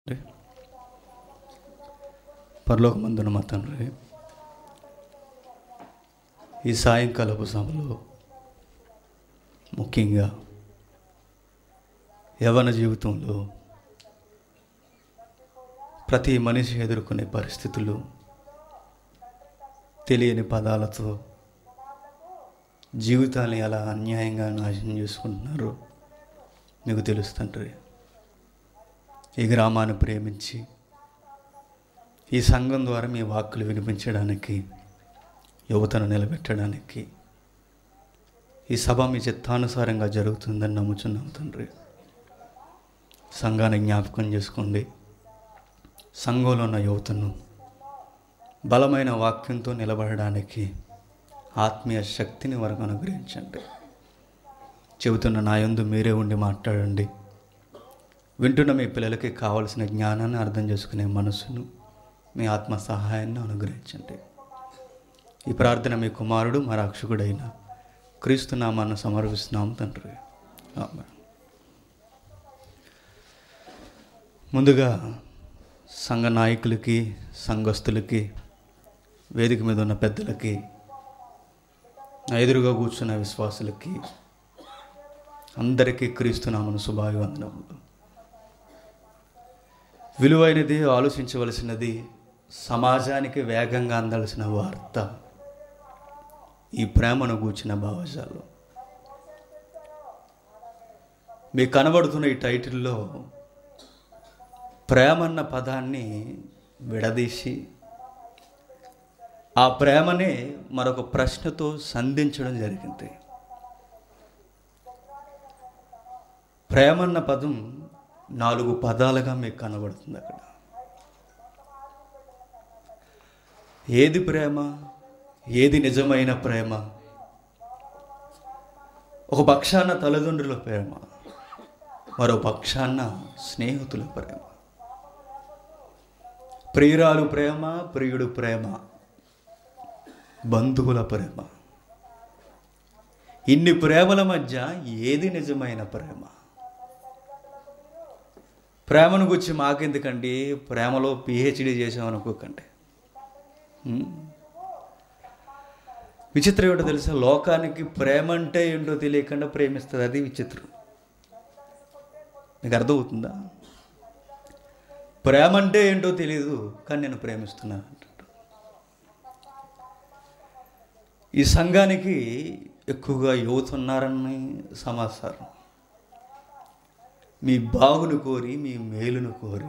పరలోకమందున మా తండ్రి ఈ సాయంకాలపు సమయంలో ముఖ్యంగా యవన జీవితంలో ప్రతి మనిషి ఎదుర్కొనే పరిస్థితులు తెలియని పదాలతో జీవితాన్ని ఎలా అన్యాయంగా నాశనం చేసుకుంటున్నారో మీకు తెలుసు తండ్రి ఈ గ్రామాన్ని ప్రేమించి ఈ సంఘం ద్వారా మీ వాక్కులు వినిపించడానికి యువతను నిలబెట్టడానికి ఈ సభ మీ చిత్తానుసారంగా జరుగుతుందని నమ్ముచున్నాం తండ్రి సంఘాన్ని జ్ఞాపకం చేసుకోండి సంఘంలో ఉన్న యువతను బలమైన వాక్యంతో నిలబడడానికి ఆత్మీయ శక్తిని వరకు అనుగ్రహించండి చెబుతున్న నా యందు మీరే ఉండి మాట్లాడండి వింటున్న మీ పిల్లలకి కావలసిన జ్ఞానాన్ని అర్థం చేసుకునే మనసును మీ ఆత్మ సహాయాన్ని అనుగ్రహించండి ఈ ప్రార్థన మీ కుమారుడు మా రక్షకుడైన క్రీస్తునామాన్ని సమర్పిస్తున్నాం తండ్రి ఆమేన్. ముందుగా సంఘ నాయకులకి సంఘస్థులకి వేదిక మీద ఉన్న పెద్దలకి నా ఎదురుగా కూర్చున్న విశ్వాసులకి అందరికీ క్రీస్తునామను శుభాభివందనములు విలువైనది ఆలోచించవలసినది సమాజానికి వేగంగా అందాల్సిన వార్త ఈ ప్రేమను గూర్చిన భావజాలు మీకు కనబడుతున్న ఈ టైటిల్లో ప్రేమన్న పదాన్ని విడదీసి ఆ ప్రేమనే మరొక ప్రశ్నతో సంధించడం జరిగింది ప్రేమన్న పదం నాలుగు పదాలుగా మీకు కనబడుతుంది అక్కడ ఏది ప్రేమ ఏది నిజమైన ప్రేమ ఒక పక్షాన తల్లిదండ్రుల ప్రేమ మరో పక్షాన స్నేహితుల ప్రేమ ప్రియురాలు ప్రేమ ప్రియుడు ప్రేమ బంధువుల ప్రేమ ఇన్ని ప్రేమల మధ్య ఏది నిజమైన ప్రేమ ప్రేమను గురించి మాకెందుకండి ప్రేమలో పిహెచ్డి చేసామనుకోకండి హ్మ్. విచిత్రం ఏంటో తెలుసా లోకానికి ప్రేమ అంటే ఏంటో తెలియకుండా ప్రేమిస్తుంది అది విచిత్రం మీకు అర్థమవుతుందా ప్రేమ అంటే ఏంటో తెలియదు కానీ నేను ప్రేమిస్తున్నాను అంటాడు ఈ సంఘానికి ఎక్కువగా యువత ఉన్నారని సమాచారం మీ బాగును కోరి మీ మేలును కోరి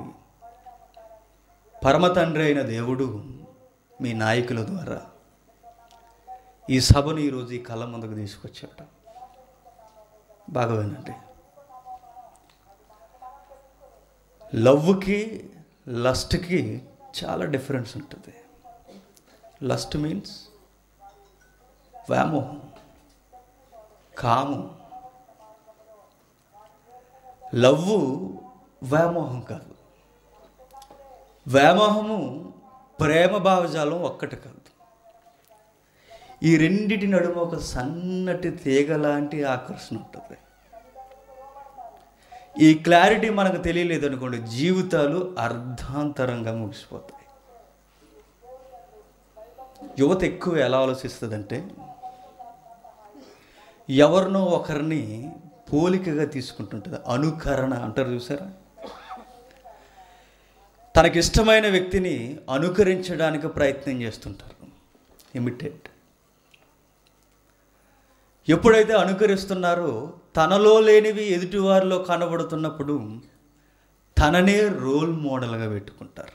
పరమ తండ్రి అయిన దేవుడు మీ నాయకుల ద్వారా ఈ సభను ఈరోజు ఈ కళ్ళ ముందుకు తీసుకొచ్చాడు బాగా వినండి లవ్కి లస్ట్కి చాలా డిఫరెన్స్ ఉంటుంది లస్ట్ మీన్స్ వ్యామోహం కామం లవ్వు వ్యామోహం కాదు వ్యామోహము ప్రేమ భావజాలం ఒక్కటి కాదు ఈ రెండిటి నడుమ ఒక సన్నటి తీగ లాంటి ఆకర్షణ ఉంటుంది ఈ క్లారిటీ మనకు తెలియలేదు అనుకోండి జీవితాలు అర్ధాంతరంగా ముగిసిపోతాయి యువత ఎక్కువ ఎలా ఆలోచిస్తుందంటే ఎవరినో ఒకరిని పోలికగా తీసుకుంటుంటుంది అనుకరణ అంటారు చూసారా తనకిష్టమైన వ్యక్తిని అనుకరించడానికి ప్రయత్నం చేస్తుంటారు ఇమిటేట్ ఎప్పుడైతే అనుకరిస్తున్నారో తనలో లేనివి ఎదుటివారిలో కనబడుతున్నప్పుడు తననే రోల్ మోడల్గా పెట్టుకుంటారు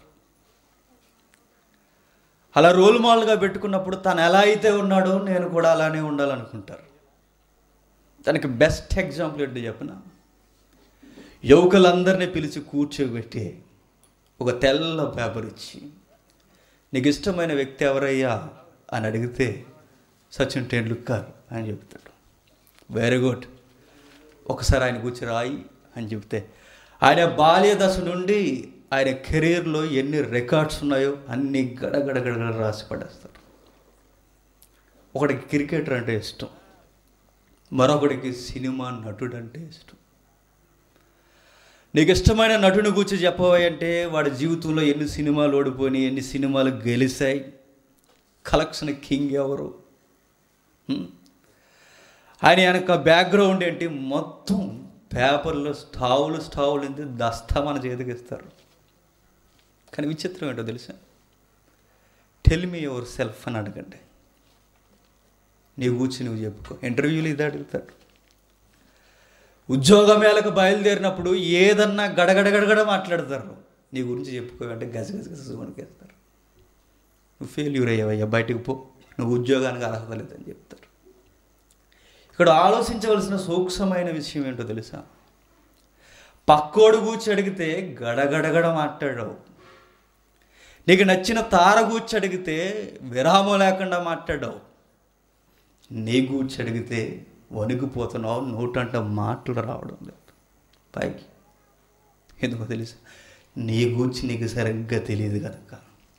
అలా రోల్ మోడల్గా పెట్టుకున్నప్పుడు తను ఎలా అయితే ఉన్నాడో నేను కూడా అలానే ఉండాలనుకుంటారు దానికి బెస్ట్ ఎగ్జాంపుల్ ఏంటో చెప్పిన యువకులందరినీ పిలిచి కూర్చోబెట్టి ఒక తెల్ల పేపర్ ఇచ్చి నీకు ఇష్టమైన వ్యక్తి ఎవరయ్యా అని అడిగితే సచిన్ టెండూల్కర్ అని చెప్తాడు వెరీ గుడ్ ఒకసారి ఆయన కూర్చి రాయి అని చెప్తే ఆయన బాల్య దశ నుండి ఆయన కెరీర్లో ఎన్ని రికార్డ్స్ ఉన్నాయో అన్ని గడగడగడ రాసి పడేస్తాడు ఒకడికి క్రికెటర్ అంటే ఇష్టం మరొకడికి సినిమా నటుడు అంటే ఇష్టం నీకు ఇష్టమైన నటుని గురించి చెప్పబోయ్ అంటే వాడి జీవితంలో ఎన్ని సినిమాలు ఓడిపోయి ఎన్ని సినిమాలు గెలిచాయి కలెక్షన్ కింగ్ ఎవరు హ్మ్? ఆయన వెనక బ్యాక్గ్రౌండ్ ఏంటి మొత్తం పేపర్లో స్టావులు స్టావులు ఏంటి దస్తా మన చేతికి ఇస్తారు కానీ విచిత్రం ఏంటో తెలుసా టెల్ మీ యువర్ సెల్ఫ్ అని అడగండి నీ కూర్చి నువ్వు చెప్పుకో ఇంటర్వ్యూలు ఇది అడుగుతాడు ఉద్యోగ మేళకు బయలుదేరినప్పుడు ఏదన్నా గడగడగడగడ మాట్లాడతారు నీ గురించి చెప్పుకో అంటే గజ గజ గజ వణికేస్తారు నువ్వు ఫెయిల్యూర్ అయ్యావయ్యా బయటకు పో నువ్వు ఉద్యోగానికి అర్హత లేదని చెప్తారు ఇక్కడ ఆలోచించవలసిన సూక్ష్మమైన విషయం ఏంటో తెలుసా పక్కోడు కూర్చి అడిగితే గడగడగడ మాట్లాడవు నీకు నచ్చిన తార కూర్చి అడిగితే విరామం లేకుండా మాట్లాడవు నీ కూర్చి అడిగితే వణికిపోతున్నావు నోటంట మాటలు రావడం లేదు పైకి ఎందుకో తెలుసా నీ గూర్చి నీకు సరిగ్గా తెలియదు కనుక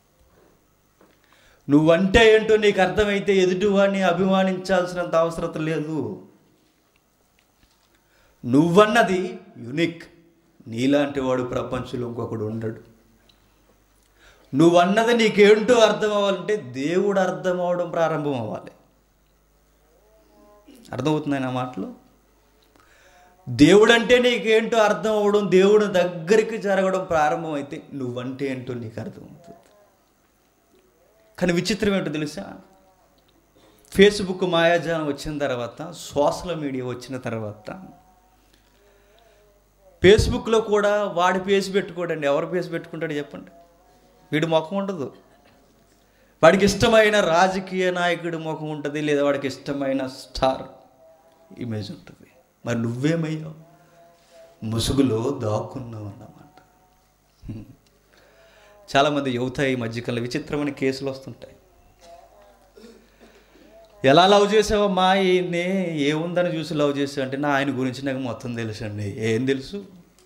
నువ్వంటే ఏంటో నీకు అర్థమైతే ఎదుటివాడిని అభిమానించాల్సినంత అవసరం లేదు నువ్వన్నది యునిక్ నీలాంటి వాడు ప్రపంచంలో ఇంకొకడు ఉండడు నువ్వన్నది నీకేంటో అర్థం అవ్వాలంటే దేవుడు అర్థం అవ్వడం ప్రారంభం అవ్వాలి అర్థమవుతున్నాయి నా మాటలు దేవుడంటే నీకేంటో అర్థం అవ్వడం దేవుడు దగ్గరికి జరగడం ప్రారంభమైతే నువ్వంటే ఏంటో నీకు అర్థమవుతుంది కానీ విచిత్రం ఏంటో తెలుసా ఫేస్బుక్ మాయాజాలం వచ్చిన తర్వాత సోషల్ మీడియా వచ్చిన తర్వాత ఫేస్బుక్లో కూడా వాడి పేసి పెట్టుకోడండి ఎవరు పేసి పెట్టుకుంటాడు చెప్పండి వీడి ముఖం ఉండదు వాడికి ఇష్టమైన రాజకీయ నాయకుడి ముఖం ఉంటుంది లేదా వాడికి ఇష్టమైన స్టార్ ఇమేజ్ ఉంటుంది మరి నువ్వేమయ్యావు ముసుగులో దాక్కున్నావు అన్నమాట హ్మ్. చాలామంది యువత ఈ మధ్యకాలంలో విచిత్రమైన కేసులు వస్తుంటాయి ఎలా లవ్ చేసావమ్మా ఈయన్ని ఏముందని చూసి లవ్ చేసావు అంటే నా ఆయన గురించి నాకు మొత్తం తెలుసు అండి ఏం తెలుసు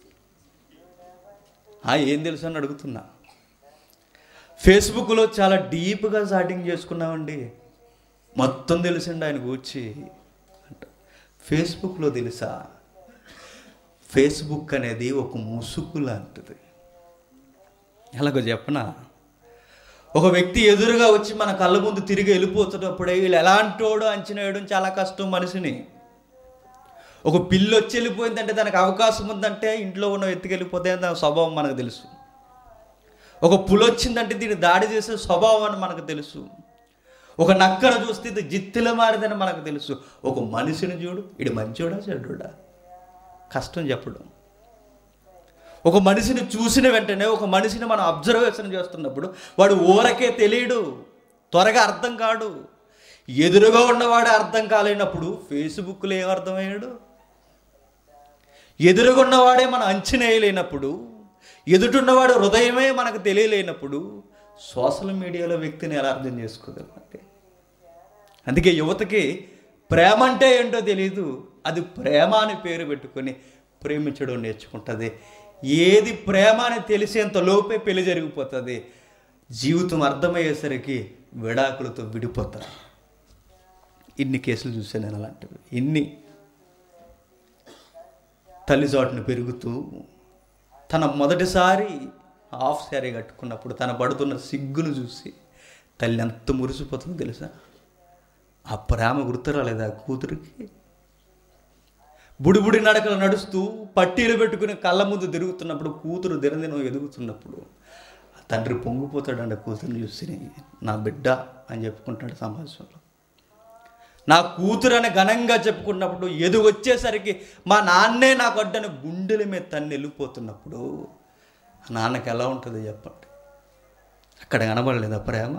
ఆ, ఏం తెలుసు అని అడుగుతున్నా ఫేస్బుక్లో చాలా డీప్గా చాటింగ్ చేసుకున్నామండి మొత్తం తెలుసండి ఆయన గురించి అంట ఫేస్బుక్లో తెలుసా ఫేస్బుక్ అనేది ఒక ముసుగు లాంటిది ఎలాగో చెప్పనా ఒక వ్యక్తి ఎదురుగా వచ్చి మన కళ్ళ ముందు తిరిగి వెళ్ళిపోతున్నప్పుడే వీళ్ళు ఎలాంటోడు అంచనా వేయడం చాలా కష్టం మనిషిని ఒక పిల్లి వచ్చి వెళ్ళిపోయిందంటే దానికి అవకాశం ఉందంటే ఇంట్లో ఉన్న ఎత్తుకెళ్ళిపోతే దాని స్వభావం మనకు తెలుసు ఒక పులి వచ్చిందంటే దీన్ని దాడి చేసే స్వభావం అని మనకు తెలుసు ఒక నక్కను చూస్తే ఇది జిత్తిల మారిదని మనకు తెలుసు ఒక మనిషిని చూడు ఇది మంచోడా చెడ్డోడా కష్టం చెప్పడం ఒక మనిషిని చూసిన వెంటనే ఒక మనిషిని మనం అబ్జర్వేషన్ చేస్తున్నప్పుడు వాడు ఊరకే తెలియడు త్వరగా అర్థం కాడు ఎదురుగా ఉన్నవాడే అర్థం కాలేనప్పుడు ఫేస్బుక్లో ఏం అర్థమయ్యాడు ఎదురుగా ఉన్నవాడే మనం అంచనా వేయలేనప్పుడు ఎదుటున్నవాడు హృదయమే మనకు తెలియలేనప్పుడు సోషల్ మీడియాలో వ్యక్తిని ఎలా అర్థం చేసుకోగలంటే అందుకే యువతకి ప్రేమ అంటే ఏంటో తెలియదు అది ప్రేమ అని పేరు పెట్టుకొని ప్రేమించడం నేర్చుకుంటుంది ఏది ప్రేమ అని తెలిసేంత లోపే పెళ్లి జరిగిపోతుంది జీవితం అర్థమయ్యేసరికి విడాకులతో విడిపోతారు ఇన్ని కేసులు చూశాను నేను అలాంటివి ఇన్ని తల్లిజాటును పెరుగుతూ తన మొదటిసారి హాఫ్ శారీ కట్టుకున్నప్పుడు తన పడుతున్న సిగ్గును చూసి తల్లి ఎంత మురిసిపోతుందో తెలుసా ఆ ప్రేమ గుర్తు రాలేదా ఆ కూతురికి బుడిబుడి నడకలు నడుస్తూ పట్టీలు పెట్టుకుని కళ్ళ ముందు తిరుగుతున్నప్పుడు కూతురు దినదినం ఎదుగుతున్నప్పుడు ఆ తండ్రి పొంగిపోతాడండి ఆ కూతురుని చూసి నా బిడ్డ అని చెప్పుకుంటాడు సమాజంలో నా కూతురు అని ఘనంగా చెప్పుకున్నప్పుడు ఎదు వచ్చేసరికి మా నాన్నే నాకు అడ్డని గుండెల మీద తన్ని వెళ్ళిపోతున్నప్పుడు ఆ నాన్నకి ఎలా ఉంటుంది చెప్పండి అక్కడ కనబడలేదా ప్రేమ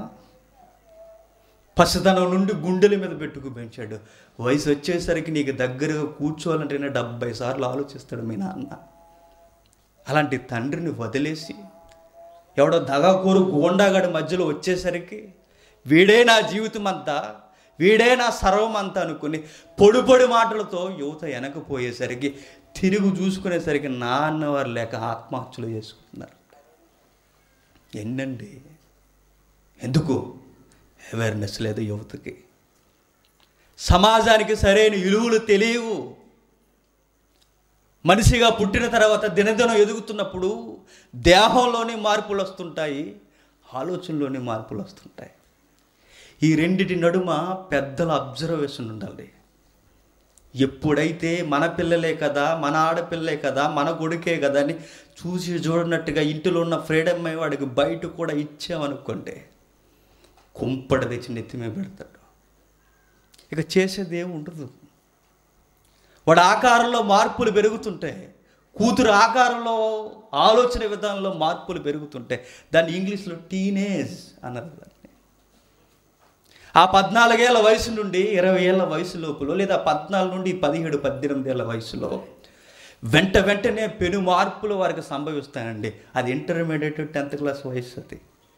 పసితనం నుండి గుండెల మీద పెట్టుకు పెంచాడు వయసు వచ్చేసరికి నీకు దగ్గరగా కూర్చోవాలంటేనే డెబ్బై సార్లు ఆలోచిస్తాడు మీ నాన్న అలాంటి తండ్రిని వదిలేసి ఎవడో దగాకూరు గోండాగాడి మధ్యలో వచ్చేసరికి వీడే నా జీవితం అంతా వీడే నా సర్వం అంతా అనుకుని పొడి పొడి మాటలతో యువత వెనకపోయేసరికి తిరుగు చూసుకునేసరికి నాన్నవారు లేక ఆత్మహత్యలు చేసుకుంటున్నారు ఎన్నండి ఎందుకు అవేర్నెస్ లేదు యువతకి సమాజానికి సరైన విలువలు తెలియవు మనిషిగా పుట్టిన తర్వాత దినదినం ఎదుగుతున్నప్పుడు దేహంలోని మార్పులు వస్తుంటాయి ఆలోచనలోని మార్పులు వస్తుంటాయి ఈ రెండిటి నడుమ పెద్దల అబ్జర్వేషన్ ఉండాలి ఎప్పుడైతే మన పిల్లలే కదా మన ఆడపిల్లలే కదా మన కొడుకే కదా అని చూసి చూడనట్టుగా ఇంటిలో ఉన్న ఫ్రీడమ్ అయి వాడికి బయట కూడా ఇచ్చామనుకోండి కుంపడ తెచ్చి నెత్తి మీద పెడతాడు ఇక చేసేది ఏమి ఉండదు వాడి ఆకారంలో మార్పులు పెరుగుతుంటాయి కూతురు ఆకారంలో ఆలోచన విధానంలో మార్పులు పెరుగుతుంటాయి దాన్ని ఇంగ్లీష్లో టీనేజ్ అన్నారు దాన్ని ఆ పద్నాలుగేళ్ల వయసు నుండి ఇరవై ఏళ్ళ వయసు లోపల లేదా పద్నాలుగు నుండి పదిహేడు పద్దెనిమిది ఏళ్ళ వయసులో వెంట వెంటనే పెను మార్పులు వారికి సంభవిస్తాయండి అది ఇంటర్మీడియట్ టెన్త్ క్లాస్ వయసు అది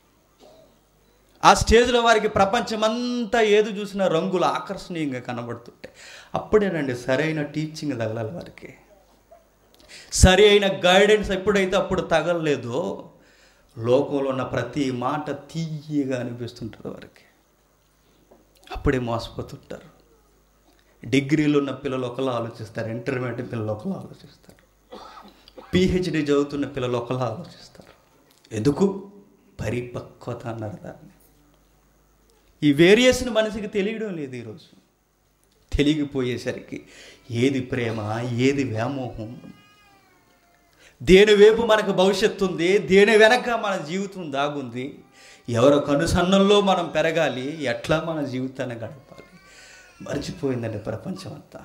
ఆ స్టేజ్లో వారికి ప్రపంచమంతా ఏది చూసినా రంగులు ఆకర్షణీయంగా కనబడుతుంటాయి అప్పుడేనండి సరైన టీచింగ్ తగలాలి వారికి సరి అయిన గైడెన్స్ ఎప్పుడైతే అప్పుడు తగలలేదో లోకంలో ఉన్న ప్రతి మాట తీయగా అనిపిస్తుంటుంది వారికి అప్పుడే మోసపోతుంటారు డిగ్రీలో ఉన్న పిల్లలు ఒకలా ఆలోచిస్తారు ఇంటర్మీడియట్ పిల్లలు ఒకలా ఆలోచిస్తారు పిహెచ్డి చదువుతున్న పిల్లలు ఒకలా ఆలోచిస్తారు ఎందుకు పరిపక్వత అన్నారు దాన్ని ఈ వేరియేషన్ మనిషికి తెలియడం లేదు ఈరోజు తెలియకపోయేసరికి ఏది ప్రేమ ఏది వ్యామోహం దేని వైపు మనకు భవిష్యత్తు ఉంది దేని వెనక మన జీవితం దాగుంది ఎవరి కనుసన్నల్లో మనం పెరగాలి ఎట్లా మన జీవితాన్ని గడపాలి మర్చిపోయిందండి ప్రపంచం అంతా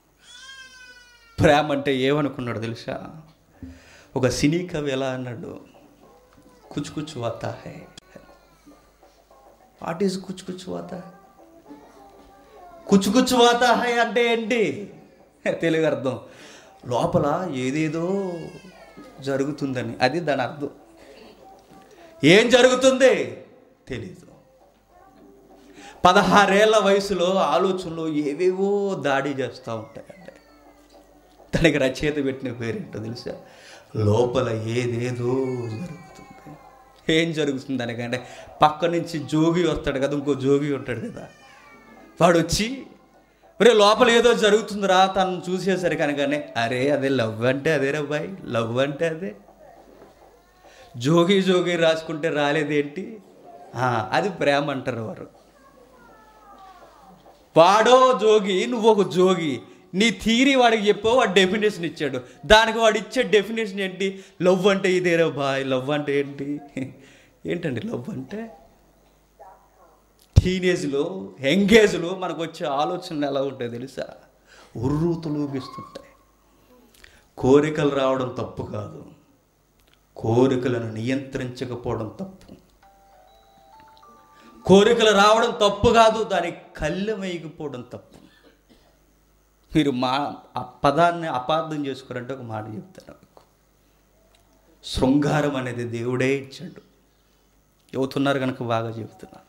ప్రేమ అంటే ఏమనుకున్నాడు తెలుసా ఒక సినీ కవి ఎలా అన్నాడు కుచ్ కుచ్ వాతా హై వాట్ ఈజ్ కుచ్ కుచ్ వాతా కుచ్ కుచ్ వాతా హై అంటే ఏంటి తెలుగు అర్థం లోపల ఏదేదో జరుగుతుందని అది దాని అర్థం ఏం జరుగుతుంది తెలీదు పదహారేళ్ల వయసులో ఆలోచనలు ఏవేవో దాడి చేస్తూ ఉంటాయండి దానికి రచయిత పెట్టిన పేరేంటో తెలుసా లోపల ఏదేదో జరుగుతుంది ఏం జరుగుతుంది దానికంటే పక్క నుంచి జోగి వస్తాడు కదా ఇంకో జోగి ఉంటాడు కదా వాడు వచ్చి ఒరే లోపల ఏదో జరుగుతుందిరా తను చూసేసరికి అనగానే అరే అదే లవ్ అంటే అదే రా బాయ్ లవ్ అంటే అదే జోగి జోగి రాసుకుంటే రాలేదేంటి ఆ, అది ప్రేమ అంటారు వారు వాడో జోగి నువ్వు ఒక జోగి నీ థీరీ వాడికి చెప్పో వాడు డెఫినేషన్ ఇచ్చాడు దానికి వాడు ఇచ్చే డెఫినేషన్ ఏంటి లవ్ అంటే ఇదేరా బాయ్ లవ్ అంటే ఏంటి ఏంటండి లవ్ అంటే టీనేజ్లో యంగేజ్లో మనకు వచ్చే ఆలోచనలు ఎలా ఉంటాయి తెలుసా ఉర్రూతులూగిస్తుంటాయి కోరికలు రావడం తప్పు కాదు కోరికలను నియంత్రించకపోవడం తప్పు కోరికలు రావడం తప్పు కాదు దానికి కళ్ళెం వేయకపోవడం తప్పు మీరు మా ఆ పదాన్ని అపార్థం చేసుకోరంటే ఒక మాట చెప్తాను మీకు శృంగారం అనేది దేవుడే ఇచ్చాడు చెబుతున్నారు కనుక బాగా చెబుతున్నా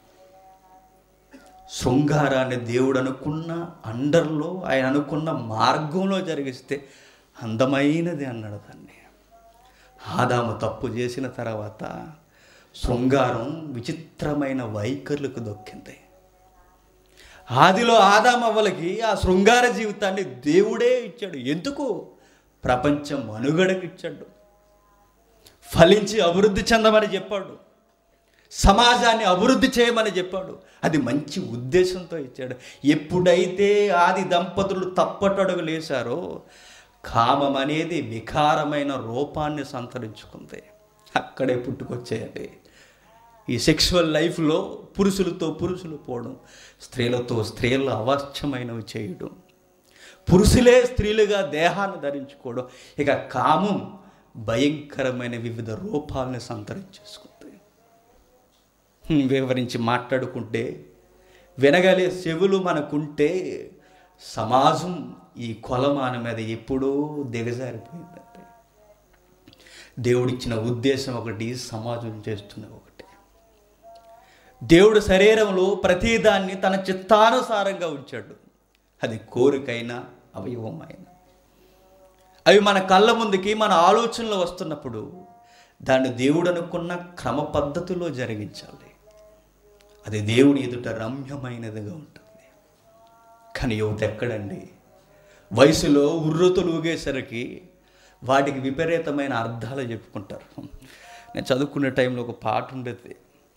శృంగారాన్ని దేవుడు అనుకున్న అండర్లో ఆయన అనుకున్న మార్గంలో జరిగిస్తే అందమైనది అన్నాడు దాన్ని ఆదాము తప్పు చేసిన తర్వాత శృంగారం విచిత్రమైన వైఖరులకు దొక్కింది ఆదిలో ఆదామవ్వలకి ఆ శృంగార జీవితాన్ని దేవుడే ఇచ్చాడు ఎందుకు ప్రపంచం మనుగడకి ఇచ్చాడు ఫలించి అభివృద్ధి చెందమని చెప్పాడు సమాజాన్ని అభివృద్ధి చేయమని చెప్పాడు అది మంచి ఉద్దేశంతో ఇచ్చాడు ఎప్పుడైతే ఆది దంపతులు తప్పటడుగు లేశారో కామం అనేది వికారమైన రూపాన్ని సంతరించుకుంది అక్కడే పుట్టుకొచ్చేయండి ఈ సెక్షువల్ లైఫ్లో పురుషులతో పురుషులు పోవడం స్త్రీలతో స్త్రీలు అవాచ్యమైనవి చేయడం పురుషులే స్త్రీలుగా దేహాన్ని ధరించుకోవడం ఇక కామం భయంకరమైన వివిధ రూపాలని సంతరించేసుకుంది హ్మ్, వివరించి మాట్లాడుకుంటే వినగలే చెవులు మనకుంటే సమాజం ఈ కొలమాన మీద ఎప్పుడూ దిగజారిపోయిందంటే దేవుడిచ్చిన ఉద్దేశం ఒకటి సమాజం చేస్తున్న ఒకటి దేవుడు శరీరంలో ప్రతిదాన్ని తన చిత్తానుసారంగా ఉంచాడు అది కోరికైనా అవయవమైనా అవి మన కళ్ళ ముందుకి మన ఆలోచనలో వస్తున్నప్పుడు దాన్ని దేవుడు అనుకున్న క్రమ పద్ధతిలో జరిగించాలి అది దేవుని ఎదుట రమ్యమైనదిగా ఉంటుంది కానీ యువత ఎక్కడండి వయసులో ఉర్రుతులు ఊగేసరికి వాటికి విపరీతమైన అర్థాలు చెప్పుకుంటారు నేను చదువుకునే టైంలో ఒక పాట ఉండేది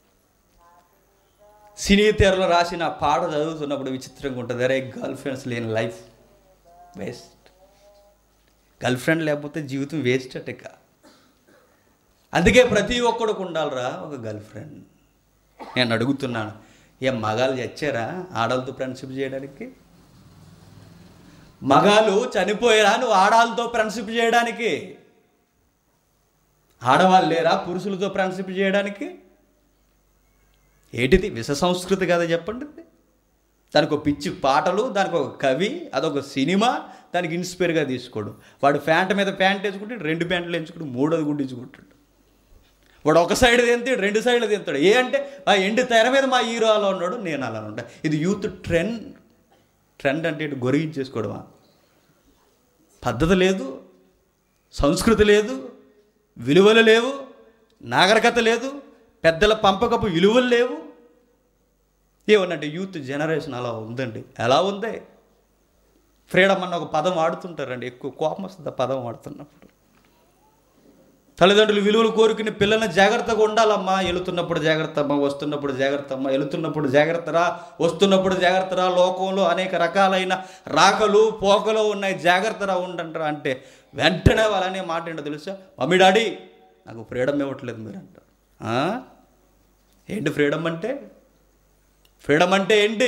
సినీ తెరలో రాసిన ఆ పాట చదువుతున్నప్పుడు విచిత్రంగా ఉంటుంది అరే గర్ల్ ఫ్రెండ్స్ లేని లైఫ్ వేస్ట్ గర్ల్ ఫ్రెండ్ లేకపోతే జీవితం వేస్ట్ అటక అందుకే ప్రతి ఒక్కడికి ఉండాలిరా ఒక గర్ల్ ఫ్రెండ్ నేను అడుగుతున్నాను ఏం మగాళ్ళు చచ్చారా ఆడవాళ్ళతో ఫ్రెండ్షిప్ చేయడానికి మగాళ్ళు చనిపోయారా నువ్వు ఆడవాళ్ళతో ఫ్రెండ్షిప్ చేయడానికి ఆడవాళ్ళు లేరా పురుషులతో ఫ్రెండ్షిప్ చేయడానికి ఏంటిది విష సంస్కృతి కదా చెప్పండి ఇది. దానికి ఒక పిచ్చి పాటలు దానికి ఒక కవి అదొక సినిమా దానికి ఇన్స్పైర్గా తీసుకోడు వాడు ప్యాంట్ మీద ప్యాంట్ వేసుకుంటే రెండు ప్యాంట్లు ఎంచుకుంటూ మూడోది గుడ్డించుకుంటాడు వాడు ఒక సైడ్ తింటాడు రెండు సైడ్లు తింటాడు ఏ అంటే ఆ ఎండి తెర మీద మా హీరో అలా ఉన్నాడు నేను అలా ఉంటా ఇది యూత్ ట్రెండ్ ట్రెండ్ అంటే ఇటు గొరిగించేసుకోవడమా పద్ధతి లేదు సంస్కృతి లేదు విలువలు లేవు నాగరికత లేదు పెద్దల పంపకపు విలువలు లేవు ఏమన్నంటే యూత్ జనరేషన్ అలా ఉందండి ఎలా ఉంది ఫ్రీడమ్ అన్న ఒక పదం వాడుతుంటారండి ఎక్కువ కోపం వస్తుంది ఆ పదం వాడుతున్నప్పుడు తల్లిదండ్రులు విలువలు కోరుకుని పిల్లల్ని జాగ్రత్తగా ఉండాలమ్మా వెళుతున్నప్పుడు జాగ్రత్త అమ్మా వస్తున్నప్పుడు జాగ్రత్త అమ్మా వెళుతున్నప్పుడు జాగ్రత్తరా వస్తున్నప్పుడు జాగ్రత్తరా లోకంలో అనేక రకాలైన రాకలు పోకలు ఉన్నాయి జాగ్రత్తరా ఉండంటారా అంటే వెంటనే వాళ్ళనే మాట ఏంటో తెలుసా మమ్మీ డాడీ నాకు ఫ్రీడమ్ ఇవ్వట్లేదు మీరు అంటారు ఆ? ఏంటి ఫ్రీడమ్ అంటే ఫ్రీడమ్ అంటే ఏంటి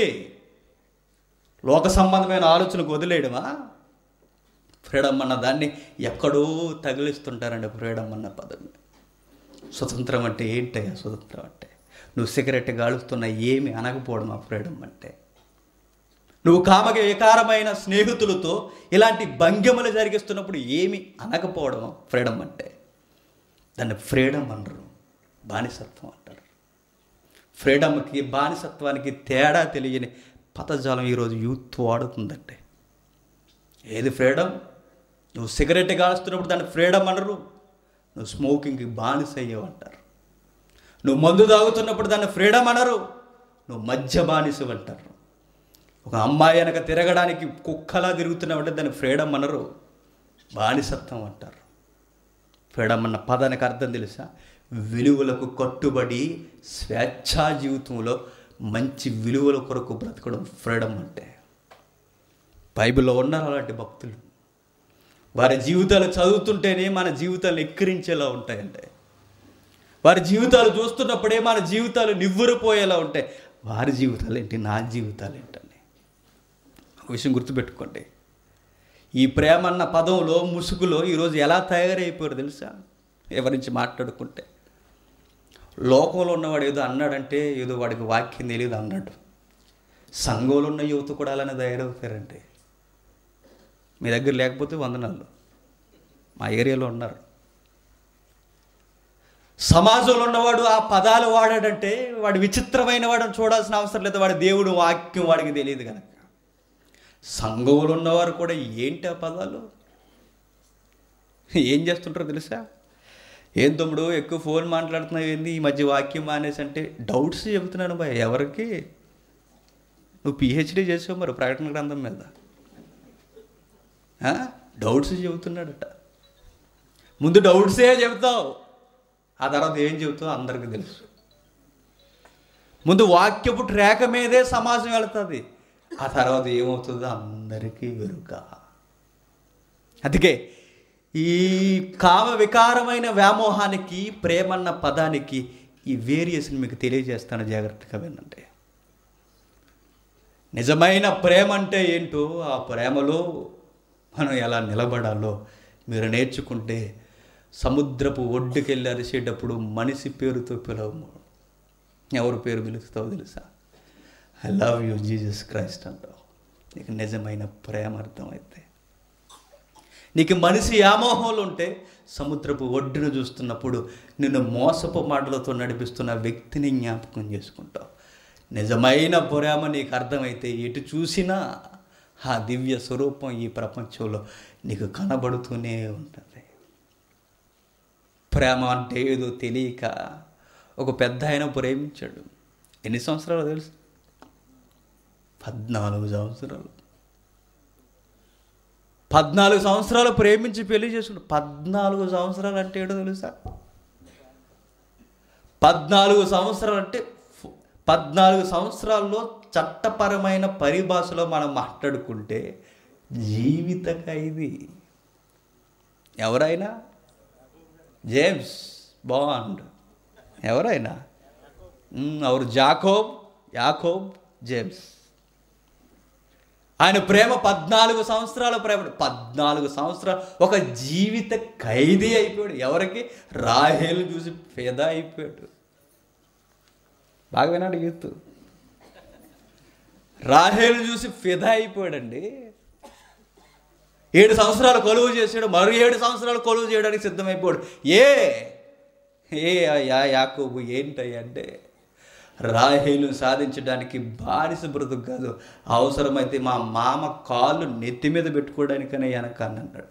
లోక సంబంధమైన ఆలోచనకు వదిలేయడమా ఫ్రీడమ్ అన్న దాన్ని ఎక్కడో తగిలిస్తుంటారండి ఫ్రీడమ్ అన్న పదం స్వతంత్రం అంటే ఏంటయ్యా స్వతంత్రం అంటే నువ్వు సిగరెట్ గాలుస్తున్న ఏమి అనకపోవడం ఆ ఫ్రీడమ్ అంటే నువ్వు కామక వికారమైన స్నేహితులతో ఇలాంటి భంగిమలు జరిగిస్తున్నప్పుడు ఏమి అనకపోవడం ఫ్రీడమ్ అంటే దాన్ని ఫ్రీడమ్ అనరు బానిసత్వం అంటారు ఫ్రీడమ్కి బానిసత్వానికి తేడా తెలియని పదజాలం ఈరోజు యూత్ వాడుతుందంటే ఏది ఫ్రీడమ్ నువ్వు సిగరెట్ కాలుస్తున్నప్పుడు దాన్ని ఫ్రీడమ్ అనరు నువ్వు స్మోకింగ్కి బానిస అయ్యావు అంటారు నువ్వు మందు తాగుతున్నప్పుడు దాన్ని ఫ్రీడమ్ అనరు నువ్వు మధ్య బానిస అంటారు ఒక అమ్మాయి వెనక తిరగడానికి కుక్కలా తిరుగుతున్నావంటే దాన్ని ఫ్రీడమ్ అనరు బానిసత్వం అంటారు ఫ్రీడమ్ అన్న పదానికి అర్థం తెలుసా విలువలకు కట్టుబడి స్వేచ్ఛా జీవితంలో మంచి విలువల కొరకు బ్రతకడం ఫ్రీడమ్ అంటే బైబిల్లో ఉన్నారు అలాంటి భక్తులు వారి జీవితాలు చదువుతుంటేనే మన జీవితాలు ఎక్కిరించేలా ఉంటాయండి వారి జీవితాలు చూస్తున్నప్పుడే మన జీవితాలు నివ్వురిపోయేలా ఉంటాయి వారి జీవితాలు ఏంటి నా జీవితాలు ఏంటండి ఒక విషయం గుర్తుపెట్టుకోండి ఈ ప్రేమ అన్న పదంలో ముసుగులో ఈరోజు ఎలా తయారైపోయారు తెలుసా ఎవరించి మాట్లాడుకుంటే లోకంలో ఉన్నవాడు ఏదో అన్నాడంటే ఏదో వాడికి వాక్యం తెలియదు అన్నాడు సంఘంలో ఉన్న యువత కూడా అలానే తయారవుతారండి మీ దగ్గర లేకపోతే వందనాలు మా ఏరియాలో ఉన్నారు సమాజంలో ఉన్నవాడు ఆ పదాలు వాడాడంటే వాడు విచిత్రమైన వాడని చూడాల్సిన అవసరం లేదు వాడి దేవుడు వాక్యం వాడికి తెలియదు కనుక సంఘంలో ఉన్నవారు కూడా ఏంటి ఆ పదాలు ఏం చేస్తుంటారో తెలుసా ఏం తమ్ముడు ఎక్కువ ఫోన్ మాట్లాడుతున్నావు ఏంది ఈ మధ్య వాక్యం మానేసి అంటే డౌట్స్ చెబుతున్నాను బాయ్ ఎవరికి నువ్వు పిహెచ్డీ చేసావు మరి ప్రకటన గ్రంథం మీద ఆ? డౌట్స్ చెబుతున్నాడట ముందు డౌట్సే చెబుతావు ఆ తర్వాత ఏం చెబుతావు అందరికీ తెలుసు ముందు వాక్యపు ట్రాక మీదే సమాజం వెళుతుంది ఆ తర్వాత ఏమవుతుందో అందరికీ వెరుక అందుకే ఈ కామ వికారమైన వ్యామోహానికి ప్రేమన్న పదానికి ఈ వేరియేషన్ మీకు తెలియజేస్తాను జాగ్రత్తగా వినండి నిజమైన ప్రేమ అంటే ఏంటో ఆ ప్రేమలో మనం ఎలా నిలబడాలో మీరు నేర్చుకుంటే సముద్రపు ఒడ్డుకెళ్ళి అరిసేటప్పుడు మనిషి పేరుతో పిలవము ఎవరి పేరు పిలుస్తావో తెలుసా I love you Jesus Christ అంటావు నీకు నిజమైన ప్రేమ అర్థమైతే నీకు మనిషి వ్యామోహంలో ఉంటే సముద్రపు ఒడ్డును చూస్తున్నప్పుడు నిన్ను మోసపు మాటలతో నడిపిస్తున్న వ్యక్తిని జ్ఞాపకం చేసుకుంటావు నిజమైన ప్రేమ నీకు అర్థమైతే ఎటు చూసినా ఆ దివ్య స్వరూపం ఈ ప్రపంచంలో నీకు కనబడుతూనే ఉంటుంది ప్రేమ అంటే ఏదో తెలియక ఒక పెద్ద ఆయన ప్రేమించాడు ఎన్ని సంవత్సరాలు తెలుసు పద్నాలుగు సంవత్సరాలు పద్నాలుగు సంవత్సరాలు ప్రేమించి పెళ్లి చేసుకున్నాడు పద్నాలుగు సంవత్సరాలు అంటే ఏంటో తెలుసా పద్నాలుగు సంవత్సరాలు అంటే ఫు- పద్నాలుగు సంవత్సరాల్లో చట్టపరమైన పరిభాషలో మనం మాట్లాడుకుంటే జీవిత ఖైదీ ఎవరైనా జేమ్స్ బాండ్ ఎవరైనా మ్, అవరు జాకోబ్ యాకోబ్ జేమ్స్ ఆయన ప్రేమ పద్నాలుగు సంవత్సరాల ప్రేమ పద్నాలుగు సంవత్సరాలు ఒక జీవిత ఖైదీ అయిపోయాడు ఎవరికి రాహేలు చూసి ఫేదా అయిపోయాడు బాగా వినాడు యూత్ రాహేలు చూసి ఫిదా అయిపోయాడండి ఏడు సంవత్సరాలు కొలువు చేసాడు మరో ఏడు సంవత్సరాలు కొలువు చేయడానికి సిద్ధమైపోయాడు ఏ ఏ యా యాకోబు ఏంటయ్యా అంటే రాహేలు సాధించడానికి బానిస బ్రతుకు కాదు అవసరమైతే మా మామ కాళ్ళు నెత్తి మీద పెట్టుకోవడానికనే వెనకాన్ని అన్నాడు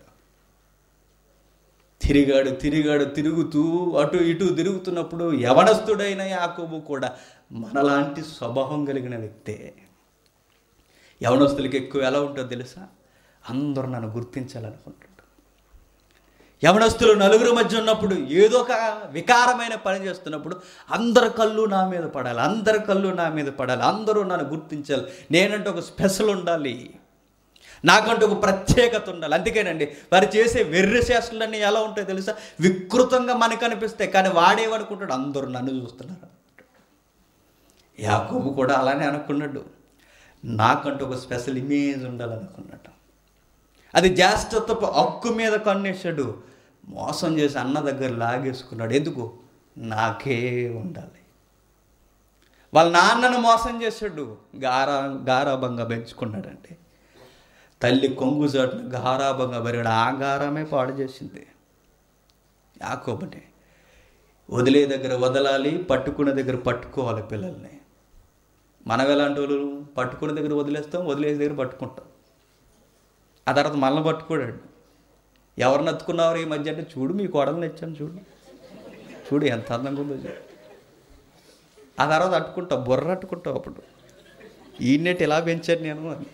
తిరిగాడు తిరిగాడు తిరుగుతూ అటు ఇటు తిరుగుతున్నప్పుడు యవనస్తుడైన యాకోబు కూడా మనలాంటి స్వభావం కలిగిన వ్యక్తే యవనస్తులకి ఎక్కువ ఎలా ఉంటుందో తెలుసా అందరూ నన్ను గుర్తించాలనుకుంటాడు యవనస్తులు నలుగురు మధ్య ఉన్నప్పుడు ఏదో ఒక వికారమైన పని చేస్తున్నప్పుడు అందరి కళ్ళు నా మీద పడాలి అందరి కళ్ళు నా మీద పడాలి అందరూ నన్ను గుర్తించాలి నేనంటే ఒక స్పెషల్ ఉండాలి నాకంటూ ఒక ప్రత్యేకత ఉండాలి అందుకేనండి వారు చేసే వెర్రి చేష్టలన్నీ ఎలా ఉంటాయో తెలుసా వికృతంగా మనకు అనిపిస్తాయి కానీ వాడేమనుకుంటాడు అందరూ నన్ను చూస్తున్నారు యాకోబు కూడా అలానే అనుకున్నాడు నాకంటూ ఒక స్పెషల్ ఇమేజ్ ఉండాలనుకున్నాడు అది జ్యేష్ఠత్వపు హక్కు మీద కన్నేశాడు మోసం చేసి అన్న దగ్గర లాగేసుకున్నాడు ఎందుకు నాకే ఉండాలి వాళ్ళ నాన్నను మోసం చేశాడు గారా గారాభంగా పెంచుకున్నాడంటే తల్లి కొంగు చాటును గారాభంగా పెరిగాడు ఆ గారమే పాడు చేసింది యాకోబని వదిలే దగ్గర వదలాలి పట్టుకునే దగ్గర పట్టుకోవాలి పిల్లల్ని మనం ఎలాంటి వాళ్ళు పట్టుకునే దగ్గర వదిలేస్తాం వదిలేసే దగ్గర పట్టుకుంటాం ఆ తర్వాత మనల్ని పట్టుకోడాడు ఎవరిని అత్తుకున్నావు ఈ మధ్య అంటే చూడు మీ కోడల్ని ఇచ్చాను చూడు చూడు ఎంత అందంగా ఉందో చూడు ఆ తర్వాత అట్టుకుంటావు బుర్ర అట్టుకుంటావు అప్పుడు ఈయన్నట్టు ఇలా పెంచాను నేను అని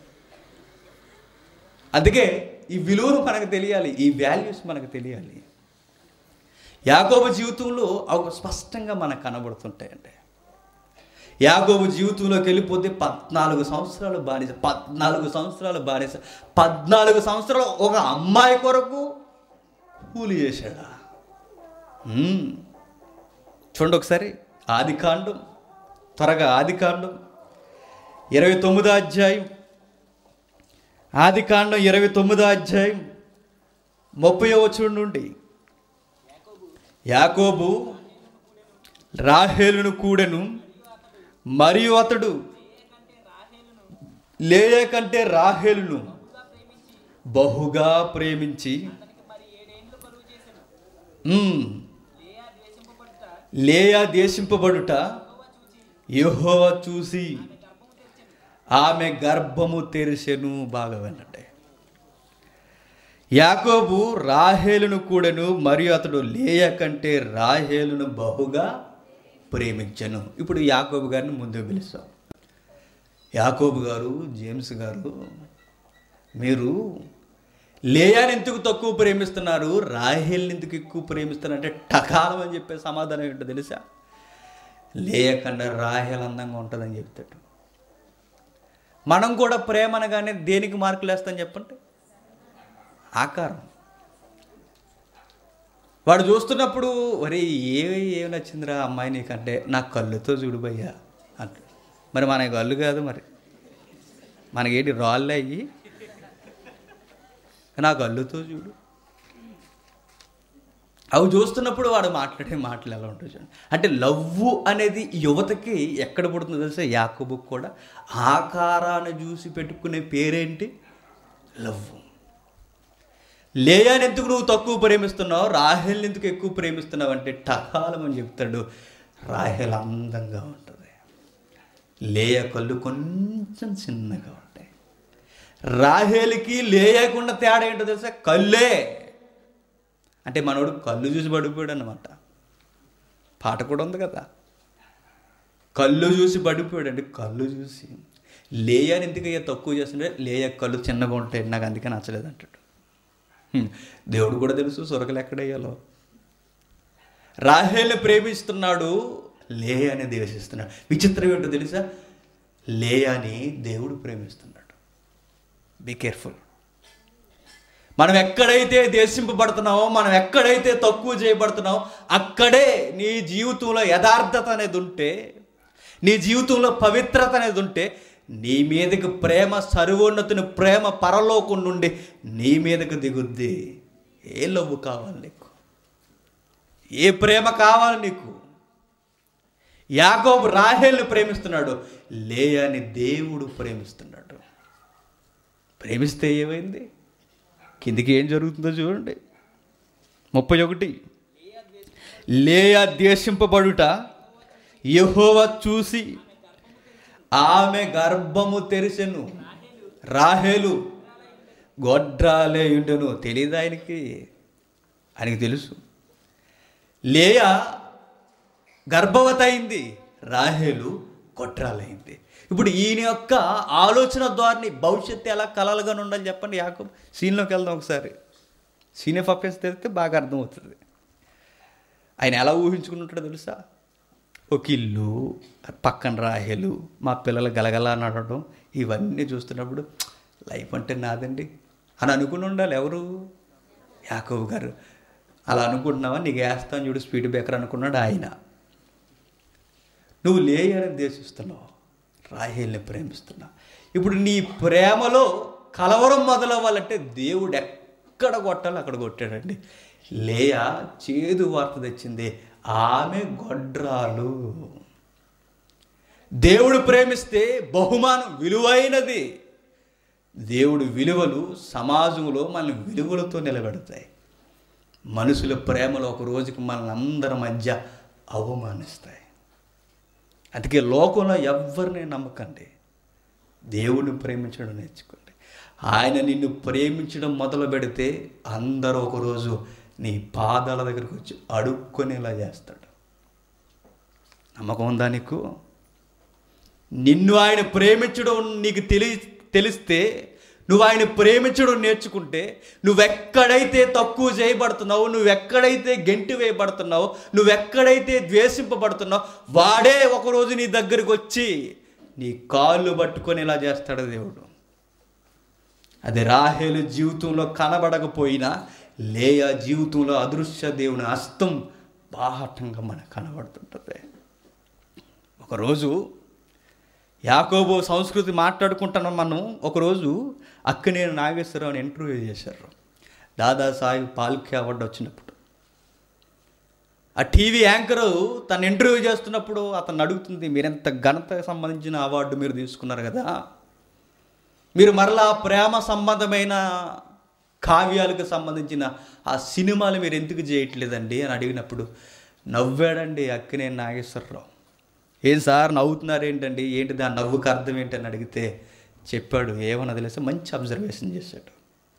అందుకే ఈ విలువలు మనకు తెలియాలి ఈ వాల్యూస్ మనకు తెలియాలి యాకోబు జీవితంలో అవి స్పష్టంగా మనకు కనబడుతుంటాయండి యాగోబు జీవితంలోకి వెళ్ళిపోతే పద్నాలుగు సంవత్సరాలు బానిస పద్నాలుగు సంవత్సరాలు బానిస పద్నాలుగు సంవత్సరాలు ఒక అమ్మాయి కొరకు కూలి చేశాడా మ్మ్. చూడండి ఒకసారి ఆది కాండం త్వరగా ఆది కాండం ఇరవై తొమ్మిదో అధ్యాయం ఆది కాండం ఇరవై తొమ్మిదో అధ్యాయం ముప్పై వచ్చుడు నుండి యాకోబు రాహేలును కూడెను మరియు అతడు లేయ కంటే రాహేలును బహుగా ప్రేమించి ఉమ్, లేయా దేశింపబడుట యెహోవా చూసి ఆమె గర్భము తెరిసెను బాగా వినండి యాకోబు రాహేలును కూడను మరియు అతడు లేయ కంటే రాహేలును బహుగా ప్రేమించను ఇప్పుడు యాకోబు గారిని ముందుకు పిలుస్తాం యాకోబు గారు జేమ్స్ గారు మీరు లేయాని ఎందుకు తక్కువ ప్రేమిస్తున్నారు రాహేల్ని ఎందుకు ఎక్కువ ప్రేమిస్తున్నారు అంటే టకాలం అని చెప్పే సమాధానం ఏంటో తెలుసా లేయ కన్నా రాహేల్ అందంగా ఉంటుందని చెప్తాడు మనం కూడా ప్రేమ అనగానే దేనికి మార్కులు వేస్తాం చెప్పండి ఆకారం వాడు చూస్తున్నప్పుడు ఒరే ఏ ఏమి నచ్చిందిరా అమ్మాయి నీకంటే నా కళ్ళుతో చూడు భయ్యా అంట మరి మన కళ్ళు కాదు మరి మనకేంటి రాళ్ళు అయ్యి నా కళ్ళుతో చూడు అవి చూస్తున్నప్పుడు వాడు మాట్లాడే మాటలు ఎలా ఉంటాయి చూడండి అంటే లవ్వు అనేది యువతకి ఎక్కడ పుడుతుందో తెలుసా యాకోబుకు కూడా ఆకారాన్ని చూసి పెట్టుకునే పేరేంటి లవ్వు లేయాని ఎందుకు నువ్వు తక్కువ ప్రేమిస్తున్నావు రాహేల్ని ఎందుకు ఎక్కువ ప్రేమిస్తున్నావు అంటే టకాలం అని చెప్తాడు రాహేల్ అందంగా ఉంటుంది లేయ కళ్ళు కొంచెం చిన్నగా ఉంటాయి రాహేల్కి లేయకుండా తేడా ఏంటో తెలుసా కళ్ళే అంటే మనోడు కళ్ళు చూసి పడిపోయాడు అనమాట పాట కూడా ఉంది కదా కళ్ళు చూసి పడిపోయాడు అంటే కళ్ళు చూసి లేయని ఎందుకు అయ్యా తక్కువ చేస్తుంటే లేయ కళ్ళు చిన్నగా ఉంటాయి నాకు అందుకే నచ్చలేదు అంటాడు హ్మ్. దేవుడు కూడా తెలుసు సొరకలు ఎక్కడేయాలో రాహేల్ని ప్రేమిస్తున్నాడు లేయాని ద్వేషిస్తున్నాడు విచిత్రం ఏంటో తెలుసా లేయాని దేవుడు ప్రేమిస్తున్నాడు బీ కేర్ఫుల్ మనం ఎక్కడైతే దేశింపబడుతున్నామో మనం ఎక్కడైతే తక్కువ చేయబడుతున్నామో అక్కడే నీ జీవితంలో యథార్థత అనేది ఉంటే నీ జీవితంలో పవిత్రత అనేది ఉంటే నీ మీదకి ప్రేమ సర్వోన్నతుని ప్రేమ పరలోకం నుండి నీ మీదకి దిగుద్ది ఏ లవ్వు కావాలి నీకు ఏ ప్రేమ కావాలి నీకు యాకోబు రాహేల్ని ప్రేమిస్తున్నాడు లేయాని దేవుడు ప్రేమిస్తున్నాడు ప్రేమిస్తే ఏమైంది కిందికి ఏం జరుగుతుందో చూడండి ముప్పై ఒకటి లేయా ద్వేషింపబడుట యెహోవా చూసి ఆమె గర్భము తెరిసెను రాహేలు గొడ్రాలేయుండెను తెలియదు ఆయనకి ఆయనకి తెలుసు లేయా గర్భవతి అయింది రాహేలు గొడ్రాలైంది ఇప్పుడు ఈయన యొక్క ఆలోచన ద్వారాని భవిష్యత్తు ఎలా కలలుగా ఉండాలి చెప్పండి యాకబ్ సీన్లోకి వెళ్దాం ఒకసారి సీనే పప్పేసి తెలిస్తే బాగా అర్థమవుతుంది ఆయన ఎలా ఊహించుకుని ఉంటాడో తెలుసా ఒక ఇల్లు పక్కన రాహేలు మా పిల్లలు గలగల నడవడం ఇవన్నీ చూస్తున్నప్పుడు లైఫ్ అంటే నాదండి అని అనుకుని ఉండాలి ఎవరు యాకబ్ గారు అలా అనుకుంటున్నావా నీకు వేస్తాను చూడు స్పీడ్ బ్రేకర్ అనుకున్నాడు ఆయన నువ్వు లేయని దేశిస్తున్నావు రాహేల్ని ప్రేమిస్తున్నావు ఇప్పుడు నీ ప్రేమలో కలవరం మొదలవ్వాలంటే దేవుడు ఎక్కడ కొట్టాలో అక్కడ కొట్టాడండి లేయా చేదు వార్త తెచ్చింది ఆమె గొడ్రాలు దేవుడు ప్రేమిస్తే బహుమానం విలువైనది దేవుడు విలువలు సమాజంలో మన విలువలతో నిలబెడతాయి మనుషుల ప్రేమలో ఒక రోజుకి మనల్ని అందరి మధ్య అవమానిస్తాయి అందుకే లోకంలో ఎవరిని నమ్మకండి దేవుని ప్రేమించడం నేర్చుకోండి ఆయన నిన్ను ప్రేమించడం మొదలు పెడితే అందరూ ఒకరోజు నీ పాదాల దగ్గరికి వచ్చి అడుక్కునేలా చేస్తాడు నమ్మకం ఉందా నీకు నిన్ను ఆయన ప్రేమించడం నీకు తెలి తెలిస్తే నువ్వు ఆయన ప్రేమించడం నేర్చుకుంటే నువ్వెక్కడైతే తక్కువ చేయబడుతున్నావు నువ్వెక్కడైతే గెంటి వేయబడుతున్నావు నువ్వెక్కడైతే ద్వేషింపబడుతున్నావు వాడే ఒకరోజు నీ దగ్గరికి వచ్చి నీ కాళ్ళు పట్టుకొని ఇలా చేస్తాడు దేవుడు అది రాహేలు జీవితంలో కనబడకపోయినా లేయ జీవితంలో అదృశ్య దేవుని హస్తం బాహటంగా మనకు కనబడుతుంటుంది ఒకరోజు యాకోబు సంస్కృతి మాట్లాడుకుంటున్నాం మనం ఒకరోజు అక్కనేని నాగేశ్వరరావుని ఇంటర్వ్యూ చేశారు దాదాసాహెబ్ పాల్కే అవార్డు వచ్చినప్పుడు ఆ టీవీ యాంకరు తను ఇంటర్వ్యూ చేస్తున్నప్పుడు అతను అడుగుతుంది మీరెంత ఘనత సంబంధించిన అవార్డు మీరు తీసుకున్నారు కదా మీరు మరలా ప్రేమ సంబంధమైన కావ్యాలకు సంబంధించిన ఆ సినిమాలు మీరు ఎందుకు చేయట్లేదండి అని అడిగినప్పుడు నవ్వాడండి అక్కినే నాగేశ్వరరావు ఏం సార్ నవ్వుతున్నారు ఏంటండి ఏంటి దాని నవ్వుకు అర్థం ఏంటని అడిగితే చెప్పాడు ఏమన్నా తెలిస్తే మంచి అబ్జర్వేషన్ చేశాడు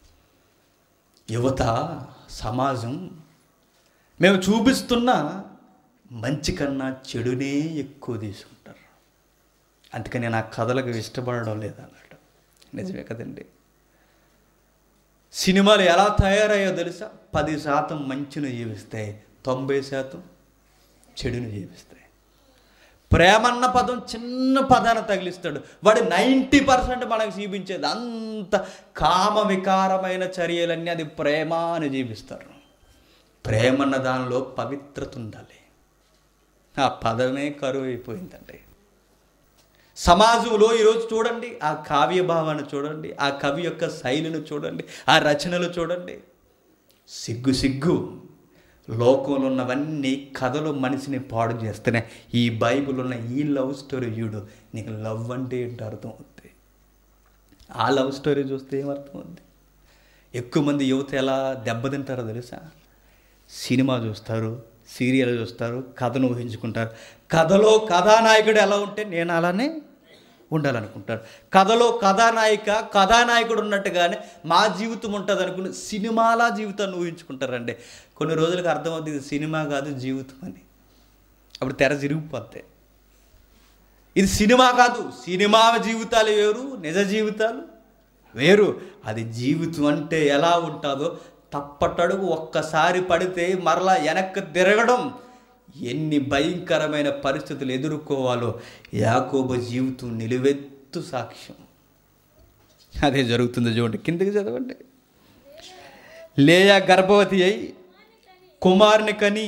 యువత సమాజం మేము చూపిస్తున్న మంచి కన్నా చెడునే ఎక్కువ తీసుకుంటారు అందుకని నేను ఆ కథలకు ఇష్టపడడం లేదు అన్నాడు నిజమే కదండి సినిమాలు ఎలా తయారయ్యో తెలుసా పది శాతం మంచిని జీవిస్తాయి తొంభై శాతం చెడుని జీవిస్తాయి ప్రేమన్న పదం చిన్న పదాన్ని తగిలిస్తాడు వాడు నైంటీ పర్సెంట్ మనకు చూపించేది అంత కామ వికారమైన చర్యలన్నీ అది ప్రేమ అని జీవిస్తారు ప్రేమన్న దానిలో పవిత్రత ఉండాలి ఆ పదమే కరువు అయిపోయిందండి సమాజంలో ఈరోజు చూడండి ఆ కావ్య భావాన్ని చూడండి ఆ కవి యొక్క శైలిని చూడండి ఆ రచనలు చూడండి సిగ్గు సిగ్గు లోకంలో ఉన్నవన్నీ కథలు మనిషిని పాడు చేస్తున్నాయి ఈ బైబిల్ ఉన్న ఈ లవ్ స్టోరీ చూడు నీకు లవ్ అంటే ఏంటో అర్థం అవుతుంది ఆ లవ్ స్టోరీ చూస్తే ఏమర్థం అవుద్ది ఎక్కువ మంది యువత ఎలా దెబ్బతింటారో తెలుసా సినిమా చూస్తారు సీరియల్ చూస్తారు కథను ఊహించుకుంటారు కథలో కథానాయకుడు ఎలా ఉంటే నేను అలానే ఉండాలనుకుంటారు కథలో కథానాయిక కథానాయకుడు ఉన్నట్టుగానే మా జీవితం ఉంటుంది అనుకుని సినిమాలా జీవితాన్ని ఊహించుకుంటారండి కొన్ని రోజులకు అర్థమవుతుంది ఇది సినిమా కాదు జీవితం అని అప్పుడు తెర తిరిగిపోతాయి ఇది సినిమా కాదు సినిమా జీవితాలు వేరు నిజ జీవితాలు వేరు అది జీవితం అంటే ఎలా ఉంటుందో తప్పటడుగు ఒక్కసారి పడితే మరలా వెనక్కి తిరగడం ఎన్ని భయంకరమైన పరిస్థితులు ఎదుర్కోవాలో యాకోబ జీవితం నిలువెత్తు సాక్ష్యం అదే జరుగుతుంది చూడండి కిందకి చదవండి లేయా గర్భవతి అయి కుమారుని కని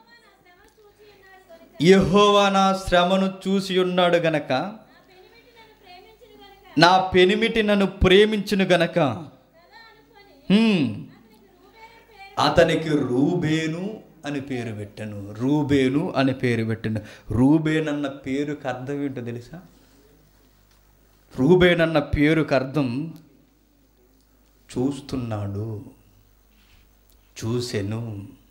యెహోవా నా శ్రమను చూసి ఉన్నాడు గనక నా పెనిమిటి నన్ను ప్రేమించును గనక హ్మ్. అతనికి రూబేను అని పేరు పెట్టాను రూబేను అని పేరు పెట్టాను రూబేన్ అన్న పేరుకి అర్థం ఏంటో తెలుసా రూబేన్ అన్న పేరుకి అర్థం చూస్తున్నాడు చూసెను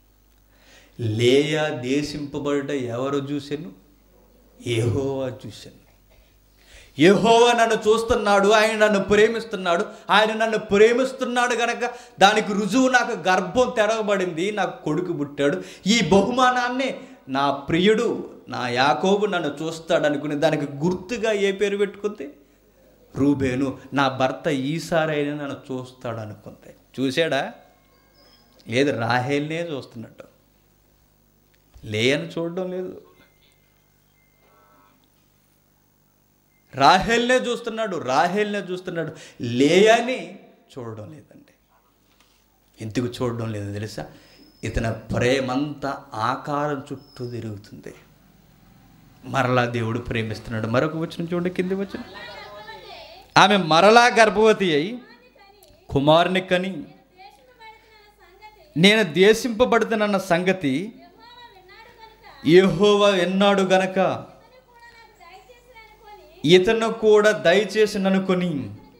లేయా దేశింపబడ్డ ఎవరు చూసెను ఏహోవా చూశాను యెహోవా నన్ను చూస్తున్నాడు ఆయన నన్ను ప్రేమిస్తున్నాడు ఆయన నన్ను ప్రేమిస్తున్నాడు గనక దానికి రుజువు నాకు గర్భం తెరవబడింది నాకు కొడుకు పుట్టాడు ఈ బహుమానాన్ని నా ప్రియుడు నా యాకోబు నన్ను చూస్తాడు అనుకుని దానికి గుర్తుగా ఏ పేరు పెట్టుకుంది రూబేను నా భర్త ఈసారైనా నన్ను చూస్తాడు అనుకుంది చూశాడా లేదు రాహేల్నే చూస్తున్నట్టు లేయని చూడడం లేదు రాహేల్నే చూస్తున్నాడు రాహేల్నే చూస్తున్నాడు లేయని చూడడం లేదండి ఎందుకు చూడడం లేదు తెలుసా ఇతని ప్రేమంతా ఆకారం చుట్టూ తిరుగుతుంది మరలా దేవుడు ప్రేమిస్తున్నాడు మరొక వచ్చిన చూడండి కింది వచ్చిన ఆమె మరలా గర్భవతి అయి కుమారుని కని నేను దేశింపబడుతున్న సంగతి యెహోవా విన్నాడు గనక ఇతను కూడా దయచేసి ననుకొని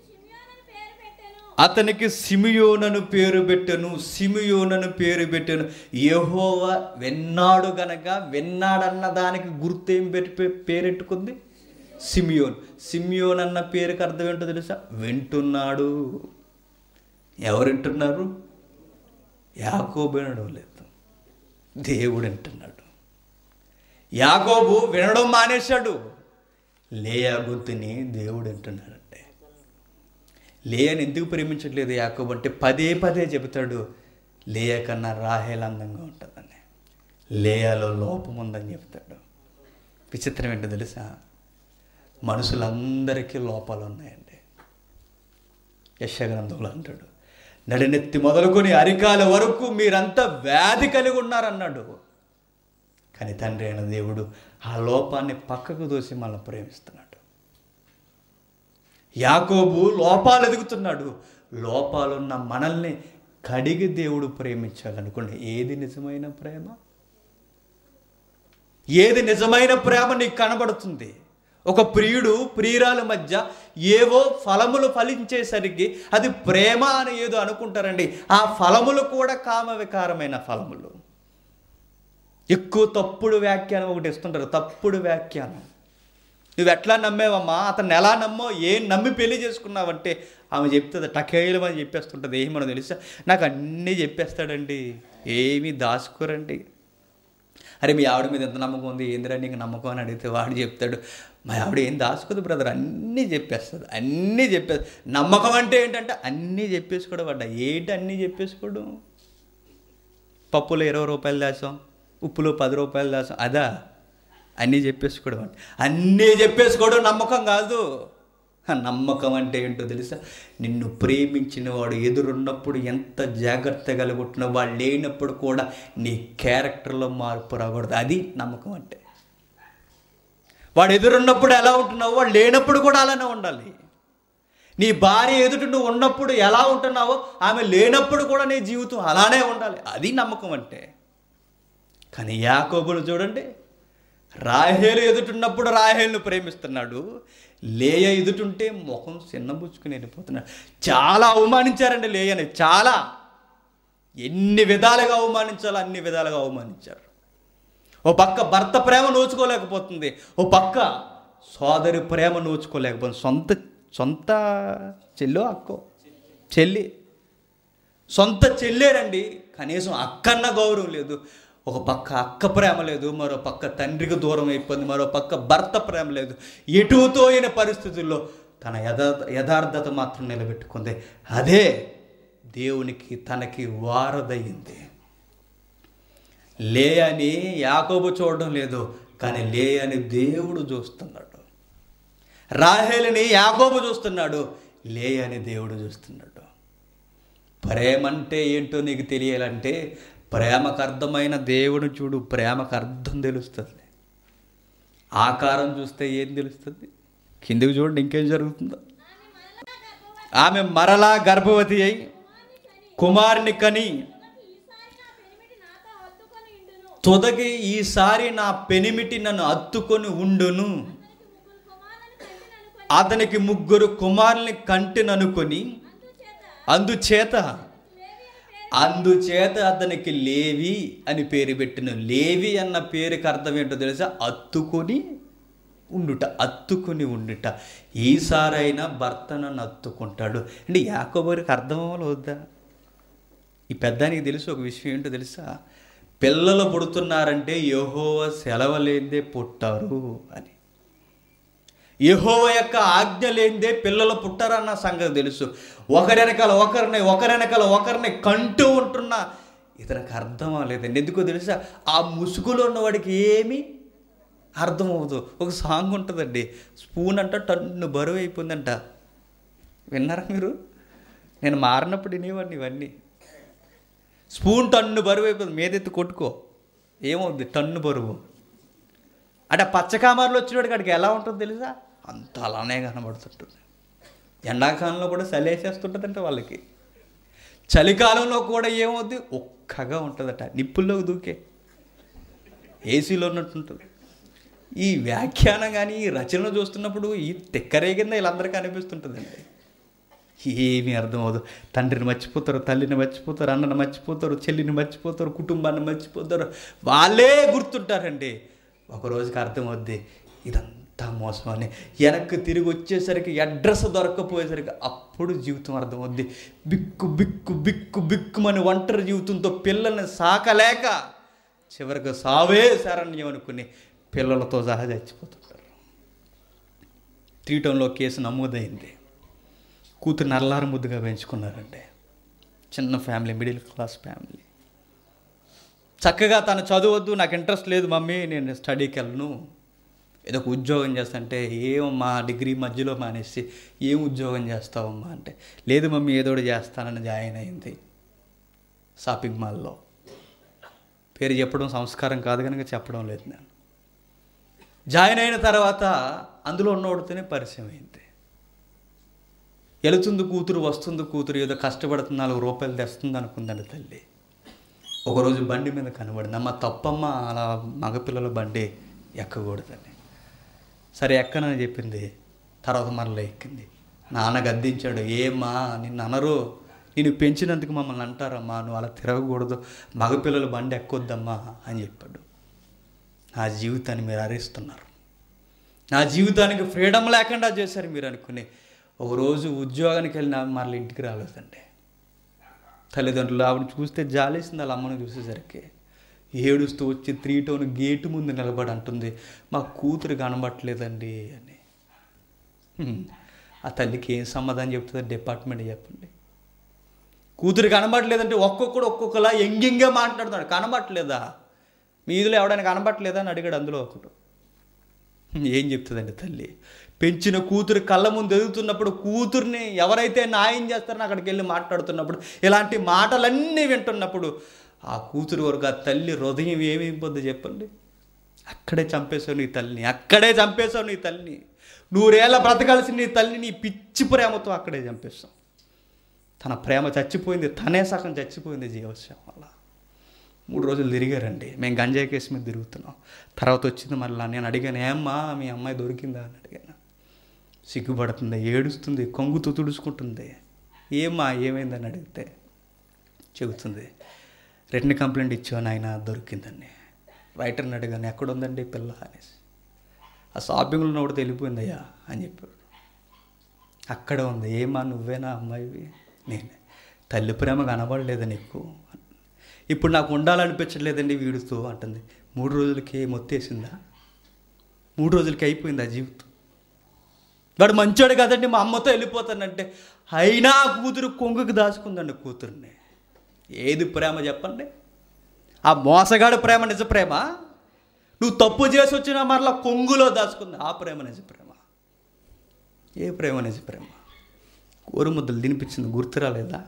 అతనికి సిమియోనను పేరు పెట్టెను సిమియోనను పేరు పెట్టెను యెహోవా విన్నాడు గనక విన్నాడన్న దానికి గుర్తేం పెట్టి పే- పేరెట్టుకుంది సిమియోన్ సిమియోన్ అన్న పేరుకి అర్థం ఏంటో తెలుసా వింటున్నాడు ఎవరు వింటున్నారు యాకోబు వినడం లేదు దేవుడు వింటున్నాడు యాకోబు వినడం మానేశాడు లేయా గొంతుని దేవుడు వింటున్నాడంటే లేయని ఎందుకు ప్రేమించట్లేదు యాకోబు అంటే పదే పదే చెబుతాడు లేయ కన్నా రాహేల్ అందంగా ఉంటుందని లేయాలో లోపం ఉందని చెప్తాడు విచిత్రం ఏంటో తెలుసా మనుషులందరికీ లోపాలు ఉన్నాయండి యశగ్రంథంలో అంటాడు నడినెత్తి మొదలుకొని అరికాల వరకు మీరంతా వ్యాధి కలిగి ఉన్నారన్నాడు కానీ తండ్రి అయిన దేవుడు ఆ లోపాన్ని పక్కకు దోసి మనల్ని ప్రేమిస్తున్నాడు యాకోబు లోపాలు ఎదుగుతున్నాడు లోపాలున్న మనల్ని కడిగి దేవుడు ప్రేమించాలనుకోండి ఏది నిజమైన ప్రేమ ఏది నిజమైన ప్రేమ నీకు కనబడుతుంది ఒక ప్రియుడు ప్రియురాల మధ్య ఏవో ఫలములు ఫలించేసరికి అది ప్రేమ అని ఏదో అనుకుంటారండి ఆ ఫలములు కూడా కామవికారమైన ఫలములు ఎక్కువ తప్పుడు వ్యాఖ్యానం ఒకటి ఇస్తుంటారు తప్పుడు వ్యాఖ్యానం నువ్వు ఎట్లా నమ్మేవమ్మా అతను ఎలా నమ్మో ఏం నమ్మి పెళ్లి చేసుకున్నావంటే ఆమె చెప్తుంది టకేలం అని చెప్పేస్తుంటుంది ఏమో తెలుసా నాకు అన్నీ చెప్పేస్తాడండి ఏమీ దాచుకోరండి అరే మీ ఆవిడ మీద ఎంత నమ్మకం ఉంది ఏందిరా నీకు నమ్మకం అని అడిగితే వాడు చెప్తాడు మా ఆవిడ ఏం దాచుకోదు బ్రదర్ అన్నీ చెప్పేస్తుంది అన్నీ చెప్పేది నమ్మకం అంటే ఏంటంటే అన్నీ చెప్పేసుకోవడం పడ్డా ఏంటి అన్నీ చెప్పేసుకోవడం పప్పులో ఇరవై రూపాయలు దాసాం ఉప్పులో పది రూపాయలు దాసాం అదా అన్నీ చెప్పేసుకోవడం అంటే అన్నీ చెప్పేసుకోవడం నమ్మకం కాదు ఆ నమ్మకం అంటే ఏంటో తెలుసా నిన్ను ప్రేమించిన వాడు ఎదురున్నప్పుడు ఎంత జాగ్రత్త కలుగుతున్నా వాడు లేనప్పుడు కూడా నీ క్యారెక్టర్లో మార్పు రాకూడదు అది నమ్మకం అంటే వాడు ఎదురున్నప్పుడు ఎలా ఉంటున్నావో వాడు లేనప్పుడు కూడా అలానే ఉండాలి నీ భార్య ఎదుట నువ్వు ఉన్నప్పుడు ఎలా ఉంటున్నావో ఆమె లేనప్పుడు కూడా నీ జీవితం అలానే ఉండాలి అది నమ్మకం అంటే కానీ యాకోబును చూడండి రాహేలు ఎదుటున్నప్పుడు రాహేలును ప్రేమిస్తున్నాడు లేయ ఎదుటుంటే ముఖం చిన్నబుచ్చుకుని వెళ్ళిపోతున్నాడు చాలా అవమానించారండి లేయని చాలా ఎన్ని విధాలుగా అవమానించాలో అన్ని విధాలుగా అవమానించారు ఓ పక్క భర్త ప్రేమ నోచుకోలేకపోతుంది ఓ పక్క సోదరి ప్రేమ నోచుకోలేకపోతుంది సొంత సొంత చెల్లో అక్కో చెల్లి సొంత చెల్లేరండి కనీసం అక్కన్న గౌరవం లేదు ఒక పక్క అక్క ప్రేమ లేదు మరో పక్క తండ్రికి దూరం అయిపోయింది మరో పక్క భర్త ప్రేమ లేదు ఎటుతో అయిన పరిస్థితుల్లో తన యథా యథార్థత మాత్రం నిలబెట్టుకుంది అదే దేవునికి తనకి వారదయ్యింది లే అని యాకోబు చూడడం లేదు కానీ లే అని దేవుడు చూస్తున్నాడు రాహేలిని యాకోబు చూస్తున్నాడు లే అని దేవుడు చూస్తున్నాడు ప్రేమ అంటే ఏంటో నీకు తెలియాలంటే ప్రేమకు అర్థమైన దేవుడు చూడు ప్రేమకు అర్థం తెలుస్తుంది ఆకారం చూస్తే ఏం తెలుస్తుంది కిందికి చూడండి ఇంకేం జరుగుతుందో ఆమె మరలా గర్భవతి అయి కుమారుని కని తొదగి ఈసారి నా పెనిమిటి నన్ను అత్తుకొని ఉండును అతనికి ముగ్గురు కుమారుల్ని కంటిననుకొని అందుచేత అందుచేత అతనికి లేవి అని పేరు పెట్టిన లేవి అన్న పేరుకి అర్థం ఏంటో తెలుసా అత్తుకొని ఉండుట అత్తుకొని ఉండుట ఈసారైనా భర్త నన్ను అత్తుకుంటాడు అంటే యాకోబరికి అర్థం అవ్వాలి వద్దా ఈ పెద్దానికి తెలుసు ఒక విషయం ఏంటో తెలుసా పిల్లలు పుడుతున్నారంటే యహోవ సెలవలేందే పుట్టారు అని యహోవ యొక్క ఆజ్ఞ లేనిదే పిల్లలు పుట్టరన్న సంగతి తెలుసు ఒకరెనకాల ఒకరిని ఒకరెనకాల ఒకరిని కంటూ ఉంటున్న ఇతనికి అర్థం అవ్వలేదండి ఎందుకో తెలుసా ఆ ముసుగులో ఉన్నవాడికి ఏమీ అర్థం అవ్వదు ఒక సాంగ్ ఉంటుందండి స్పూన్ అంట టన్ను బరువు అయిపోయిందంట విన్నారా మీరు నేను మారినప్పుడు వినేవాడిని ఇవన్నీ స్పూన్ టన్ను బరువు అయిపోతుంది మీదెత్తి కొట్టుకో ఏమవుద్ది టన్ను బరువు అంటే పచ్చకామర్లు వచ్చినోడికి అక్కడికి ఎలా ఉంటుందో తెలుసా అంత అలానే కనబడుతుంటుంది ఎండాకాలంలో కూడా చలి వేసేస్తుంటుందంట వాళ్ళకి చలికాలంలో కూడా ఏమవుద్ది ఒక్కగా ఉంటుందట నిప్పుల్లోకి దూకే ఏసీలో ఉన్నట్టుంటుంది ఈ వ్యాఖ్యానం కానీ ఈ రచనలు చూస్తున్నప్పుడు ఈ తిక్కరే కింద వీళ్ళందరికీ అనిపిస్తుంటుందండి ఏమీ అర్థం అవ్వదు తండ్రిని మర్చిపోతారు తల్లిని మర్చిపోతారు అన్నని మర్చిపోతారు చెల్లిని మర్చిపోతారు కుటుంబాన్ని మర్చిపోతారు వాళ్ళే గుర్తుంటారండి ఒక రోజుకి అర్థమవుద్ది ఇదంతా మోసం అని వెనక్కి తిరిగి వచ్చేసరికి అడ్రస్ దొరక్కపోయేసరికి అప్పుడు జీవితం అర్థమవుద్ది బిక్కు బిక్కు బిక్కు బిక్కుమని ఒంటరి జీవితంతో పిల్లల్ని సాకలేక చివరికి సావే శరణ్యం అనుకుని పిల్లలతో సహా చచ్చిపోతుంటారు త్రీ టౌన్లో కేసు నమోదైంది కూతురు నల్లారు ముద్దుగా పెంచుకున్నారండి చిన్న ఫ్యామిలీ మిడిల్ క్లాస్ ఫ్యామిలీ చక్కగా తను చదవద్దు నాకు ఇంట్రెస్ట్ లేదు మమ్మీ నేను స్టడీకి వెళ్ళను ఏదో ఒక ఉద్యోగం చేస్తాంటే ఏమమ్మా డిగ్రీ మధ్యలో మానేసి ఏం ఉద్యోగం చేస్తావమ్మా అంటే లేదు మమ్మీ ఏదో ఒకటి చేస్తానని జాయిన్ అయింది షాపింగ్ మాల్లో పేరు చెప్పడం సంస్కారం కాదు కనుక చెప్పడం లేదు నేను జాయిన్ అయిన తర్వాత అందులో ఉన్నోడితోనే పరిచయం అయింది వెళుతుంది కూతురు వస్తుంది కూతురు ఏదో కష్టపడుతుంది నాలుగు రూపాయలు తెస్తుంది అనుకుందండి తల్లి ఒకరోజు బండి మీద కనబడింది అమ్మ తప్పమ్మ అలా మగపిల్లల బండి ఎక్కకూడదని సరే ఎక్కనని చెప్పింది తర్వాత మరలా ఎక్కింది నాన్న గద్దించాడు ఏమ్మా నిన్ను అనరు నేను పెంచినందుకు మమ్మల్ని అంటారమ్మా నువ్వు అలా తిరగకూడదు మగపిల్లల బండి ఎక్కొద్దమ్మా అని చెప్పాడు నా జీవితాన్ని మీరు అరిస్తున్నారు నా జీవితానికి ఫ్రీడమ్ లేకుండా చేశారు మీరు అనుకుని ఒకరోజు ఉద్యోగానికి వెళ్ళిన మళ్ళీ ఇంటికి రాలేదండి తల్లిదండ్రులు ఆవిడ చూస్తే జాలేసింది వాళ్ళ అమ్మను చూసేసరికి ఏడుస్తూ వచ్చి త్రీ టౌన్ గేటు ముందు నిలబడి అంటుంది మా కూతురు కనబట్టలేదండి అని హ్మ్. ఆ తల్లికి ఏం సమాధానం చెప్తుంది డిపార్ట్మెంట్ చెప్పండి కూతురు కనబడలేదంటే ఒక్కొక్కడు ఒక్కొక్కలా ఎంగింగే మాట్లాడుతున్నాడు కనబట్టలేదా మీ ఇదిలో ఎవడైనా కనబట్టలేదా అని అడిగాడు అందులో ఒకడు ఏం చెప్తుందండి తల్లి పెంచిన కూతురు కళ్ళ ముందు ఎదుగుతున్నప్పుడు కూతుర్ని ఎవరైతే న్యాయం చేస్తారో అక్కడికి వెళ్ళి మాట్లాడుతున్నప్పుడు ఇలాంటి మాటలన్నీ వింటున్నప్పుడు ఆ కూతురు వరకు ఆ తల్లి హృదయం ఏమైపోద్దో చెప్పండి అక్కడే చంపేశావు నీ తల్లిని అక్కడే చంపేశావు నీ తల్లిని నూరేళ్ళ బ్రతకాల్సిన నీ తల్లిని నీ పిచ్చి ప్రేమతో అక్కడే చంపేశాం తన ప్రేమ చచ్చిపోయింది తనే సగం చచ్చిపోయింది జీవస్యం వల్ల మూడు రోజులు తిరిగారండి మేము గంజాయి కేసు మీద తిరుగుతున్నాం తర్వాత వచ్చింది మళ్ళీ నేను అడిగాను ఏమ్మా మీ అమ్మాయి దొరికిందా అని అడిగాను సిగ్గుపడుతుంది ఏడుస్తుంది కొంగుతో తుడుచుకుంటుంది ఏమ్మా ఏమైందని అడిగితే చెబుతుంది రిటర్న్ కంప్లైంట్ ఇచ్చాను ఆయన దొరికిందండి రైటర్ని అడిగాను ఎక్కడుందండి పిల్ల అనేసి ఆ షాపింగ్లో ఉన్నప్పుడు తెలిపోయిందయ్యా అని చెప్పాడు అక్కడ ఉంది ఏమా నువ్వేనా అమ్మాయివి నేనే తల్లి ప్రేమ కనబడలేదా నీకు ఇప్పుడు నాకు ఉండాలనిపించట్లేదండి వీడితో అంటుంది మూడు రోజులకి మొత్తేసిందా మూడు రోజులకి అయిపోయింది ఆ జీవితం వాడు మంచోడు కదండి మా అమ్మతో వెళ్ళిపోతానంటే అయినా ఆ కూతురు కొంగుకి దాచుకుందండి కూతుర్ని ఏది ప్రేమ చెప్పండి ఆ మోసగాడు ప్రేమ నిజ ప్రేమ నువ్వు తప్పు చేసి వచ్చినా మరలా కొంగులో దాచుకుంది ఆ ప్రేమ నిజ ప్రేమ ఏ ప్రేమ నిజ ప్రేమ కోరుముద్దలు తినిపించింది గుర్తు రాలేదా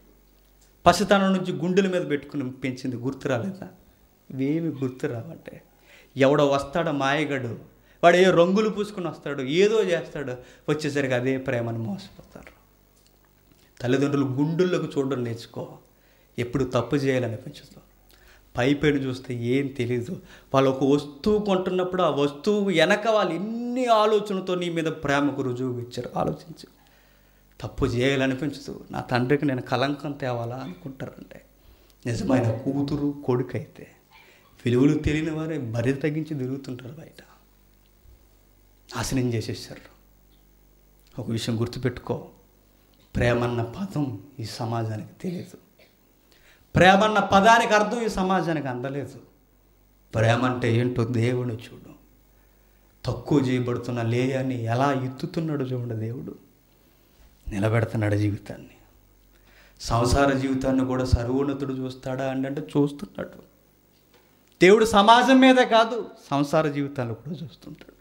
పసితనం నుంచి గుండెల మీద పెట్టుకుని పెంచింది గుర్తు రాలేదా ఇవేమి గుర్తు రావంటే ఎవడో వస్తాడో మాయగాడు వాడు ఏ రంగులు పూసుకుని వస్తాడు ఏదో చేస్తాడు వచ్చేసరికి అదే ప్రేమను మోసపోతారు తల్లిదండ్రులు గుండెల్లోకి చూడడం నేర్చుకో ఎప్పుడు తప్పు చేయాలనిపించదు పైపైన చూస్తే ఏం తెలియదు వాళ్ళు ఒక వస్తువు కొంటున్నప్పుడు ఆ వస్తువు వెనక వాళ్ళు ఎన్ని ఆలోచనలతో నీ మీద ప్రేమకు రుజువు ఇచ్చారు ఆలోచించు తప్పు చేయాలనిపించదు నా తండ్రికి నేను కలంకం తేవాలా అనుకుంటారంటే నిజమైన కూతురు కొడుకు అయితే విలువలు తెలియని వారే మరీ తగ్గించి తిరుగుతుంటారు బయట నాశనం చేసేసారు ఒక విషయం గుర్తుపెట్టుకో ప్రేమన్న పదం ఈ సమాజానికి తెలియదు ప్రేమన్న పదానికి అర్థం ఈ సమాజానికి అందలేదు ప్రేమ అంటే ఏంటో దేవుని చూడు తక్కువ చేయబడుతున్న లేయాన్ని ఎలా ఎత్తుతున్నాడు చూడండి దేవుడు నిలబెడుతున్నాడు జీవితాన్ని సంసార జీవితాన్ని కూడా సర్వోన్నతుడు చూస్తాడా అని అంటే చూస్తున్నాడు దేవుడు సమాజం మీదే కాదు సంసార జీవితాలు కూడా చూస్తుంటాడు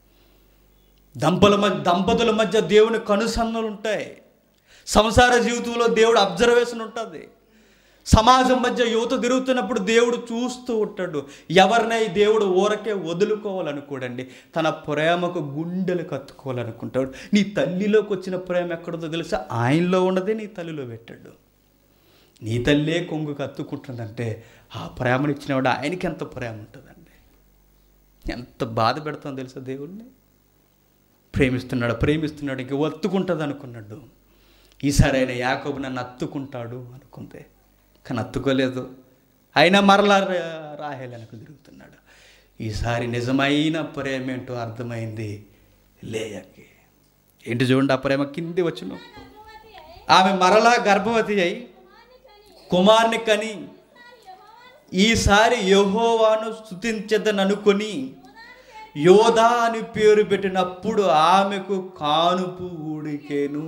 దంపల మధ్య దంపతుల మధ్య దేవుని కనుసన్నలు ఉంటాయి సంసార జీవితంలో దేవుడు అబ్జర్వేషన్ ఉంటుంది సమాజం మధ్య యువత తిరుగుతున్నప్పుడు దేవుడు చూస్తూ ఉంటాడు ఎవరినై దేవుడు ఊరకే వదులుకోవాలనుకోడండి తన ప్రేమకు గుండెలు కత్తుకోవాలనుకుంటాడు నీ తల్లిలోకి వచ్చిన ప్రేమ ఎక్కడుందో తెలుసా ఆయనలో ఉన్నదే నీ తల్లిలో పెట్టాడు నీ తల్లే కొంగు కత్తుకుంటుందంటే ఆ ప్రేమనిచ్చినవాడు ఆయనకి ఎంత ప్రేమ ఉంటుందండి ఎంత బాధ పెడతాం తెలుసా దేవుణ్ణి ప్రేమిస్తున్నాడు ప్రేమిస్తున్నాడు ఇంక ఒత్తుకుంటుంది అనుకున్నాడు ఈసారి ఆయన యాకోబు నన్ను అత్తుకుంటాడు అనుకుంది కానీ అత్తుకోలేదు అయినా మరలా రా- రాహేల్ వెనక తిరుగుతున్నాడు ఈసారి నిజమైన ప్రేమ ఏంటో అర్థమైంది లేయకి ఏంటి చూడండి ఆ ప్రేమ కింది వచ్చును ఆమె మరలా గర్భవతి అయి కుమార్ని కని ఈసారి యహోవాను స్థుతించదని అనుకొని యోధా అని పేరు పెట్టినప్పుడు ఆమెకు కానుపు ఊడికేను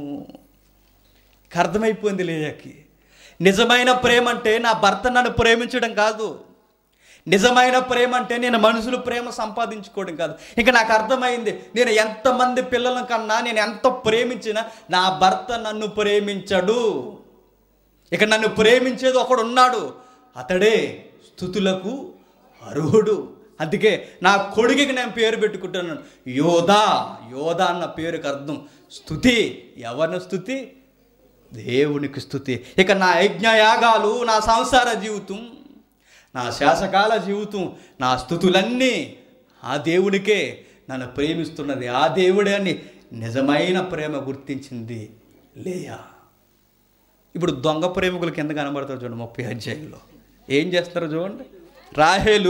ఇక అర్థమైపోయింది లేయకి నిజమైన ప్రేమ అంటే నా భర్త నన్ను ప్రేమించడం కాదు నిజమైన ప్రేమ అంటే నేను మనుషులు ప్రేమ సంపాదించుకోవడం కాదు ఇంకా నాకు అర్థమైంది నేను ఎంతమంది పిల్లల కన్నా నేను ఎంత ప్రేమించినా నా భర్త నన్ను ప్రేమించడు ఇక నన్ను ప్రేమించేది ఒకడు ఉన్నాడు అతడే స్థుతులకు అర్హుడు అందుకే నా కొడుకుకి నేను పేరు పెట్టుకుంటున్నాను యోధా యోధా అన్న పేరుకి అర్థం స్థుతి ఎవరిని స్థుతి దేవునికి స్థుతి ఇక నా యజ్ఞయాగాలు నా సంసార జీవితం నా శాసకాల జీవితం నా స్థుతులన్నీ ఆ దేవునికే నన్ను ప్రేమిస్తున్నది ఆ దేవుడే అని నిజమైన ప్రేమ గుర్తించింది లేయా ఇప్పుడు దొంగ ప్రేమికులు కింద కనబడతారు చూడండి ముప్పై అధ్యాయంలో ఏం చేస్తారో చూడండి రాహేలు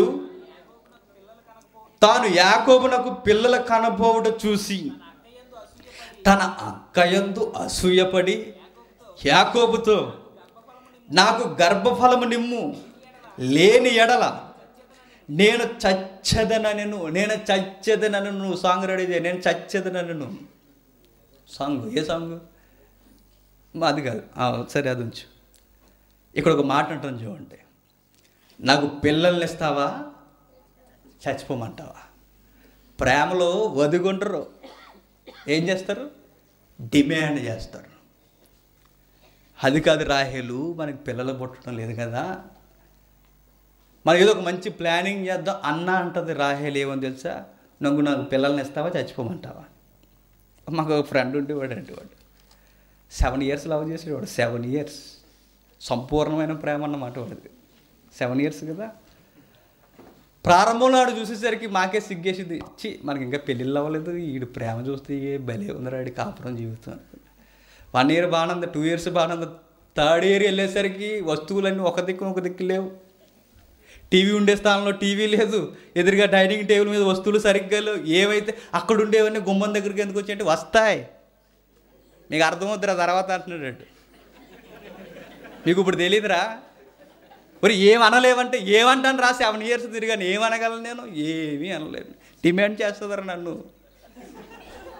తాను యాకోబునకు పిల్లల కనబోవుట చూసి తన అక్కయందు అసూయపడి యాకోబుతో నాకు గర్భఫలము నిమ్ము లేని ఎడల నేను చచ్చదనను నేను చచ్చదనను నువ్వు సాంగ్ రెడీ చేయ నేను చచ్చదనను సాంగ్ ఏ సాంగ్ మా అది కాదు ఆ, సరే అది ఉంచు ఇక్కడ ఒక మాట అంటాను చూడండి నాకు పిల్లల్ని ఇస్తావా చచ్చిపోమంటావా ప్రేమలో వదిగుండరు ఏం చేస్తారు డిమాండ్ చేస్తారు అది కాదు రాహేలు మనకి పిల్లలు పుట్టడం లేదు కదా మనం ఏదో ఒక మంచి ప్లానింగ్ చేద్దాం అన్న అంటది రాహేలు ఏమని తెలుసా నువ్వు నాకు పిల్లల్ని ఇస్తావా చచ్చిపోమంటావా మాకు ఒక ఫ్రెండ్ ఉండేవాడు అంటేవాడు సెవెన్ ఇయర్స్ లవ్ చేసేవాడు సెవెన్ ఇయర్స్ సంపూర్ణమైన ప్రేమ అన్నమాట వాడిది సెవెన్ ఇయర్స్ కదా ప్రారంభంలో ఆడు చూసేసరికి మాకే సిగ్గేసింది చి మనకి ఇంకా పెళ్ళిళ్ళు అవ్వలేదు ఈడు ప్రేమ చూస్తే ఏ భలే ఉందిరా ఆడి కాపురం జీవితం అనుకున్నా వన్ ఇయర్ బాగుంది టూ ఇయర్స్ బాగుంది థర్డ్ ఇయర్ వెళ్ళేసరికి వస్తువులన్నీ ఒక దిక్కు ఒక దిక్కు లేవు టీవీ ఉండే స్థానంలో టీవీ లేదు ఎదురుగా డైనింగ్ టేబుల్ మీద వస్తువులు సరిగ్గా లేవు ఏవైతే అక్కడ ఉండేవన్నీ గుమ్మం దగ్గరికి ఎందుకు వచ్చి వస్తాయి మీకు అర్థమవుతురా తర్వాత అంటున్నాడు మీకు ఇప్పుడు తెలియదురా మరి ఏం అనలేవంటే ఏమంటాను రా సెవెన్ ఇయర్స్ తిరిగాను ఏమనగలను నేను ఏమీ అనలేను డిమాండ్ చేస్తుందరా నన్ను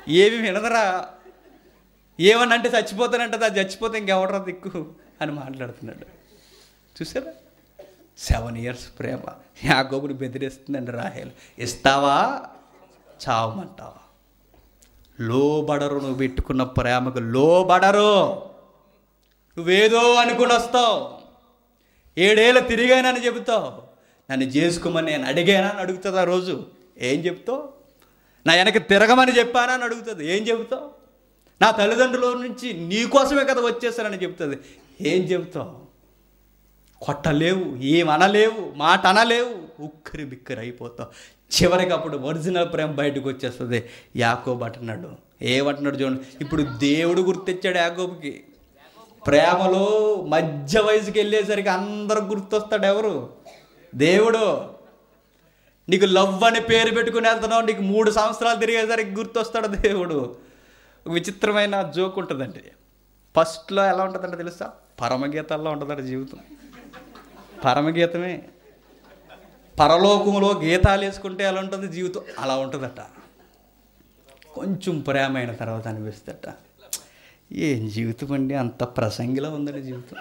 ఏమి వినదరా ఏమన్నా అంటే చచ్చిపోతానంటే అది చచ్చిపోతే ఇంకెవడరా దిక్కు అని మాట్లాడుతున్నాడు చూసారా సెవెన్ ఇయర్స్ ప్రేమ యాగోబుని బెదిరిస్తుందండి రాహేల్ ఇస్తావా చావమంటావా లోబడరు నువ్వు పెట్టుకున్న ప్రేమకు లోబడరు నువ్వేదో అనుకుని వస్తావు ఏడేళ్ళు తిరిగానని చెబుతావు నన్ను చేసుకోమని నేను అడిగానా అని అడుగుతుంది ఆ రోజు ఏం చెప్తావు నా వెనక తిరగమని చెప్పానా అని అడుగుతుంది ఏం చెబుతావు నా తల్లిదండ్రుల నుంచి నీ కోసమే కదా వచ్చేసానని చెప్తుంది ఏం చెబుతావు కొట్టలేవు ఏమనలేవు మాట అనలేవు ఉక్కిరి బిక్కిరి అయిపోతావు చివరికి అప్పుడు ఒరిజినల్ ప్రేమ బయటకు వచ్చేస్తుంది యాకోబ్ అంటున్నాడు ఏమంటున్నాడు చూడండి ఇప్పుడు దేవుడు గుర్తొచ్చాడు యాకోబుకి ప్రేమలో మధ్య వయసుకి వెళ్ళేసరికి అందరూ గుర్తొస్తాడు ఎవరు దేవుడు నీకు లవ్ అని పేరు పెట్టుకుని వెళ్తున్నావు నీకు మూడు సంవత్సరాలు తిరిగేసరికి గుర్తొస్తాడు దేవుడు ఒక విచిత్రమైన జోక్ ఉంటుందండి ఫస్ట్లో ఎలా ఉంటుందంటే తెలుసా పరమగీతాల్లో ఉంటుందంట జీవితం పరమగీతమే పరలోకంలో గీతాలు వేసుకుంటే ఎలా ఉంటుంది జీవితం అలా ఉంటుందట కొంచెం ప్రేమ అయిన తర్వాత అనిపిస్తట ఏం జీవితం అండి అంత ప్రసంగిలో ఉందండి జీవితం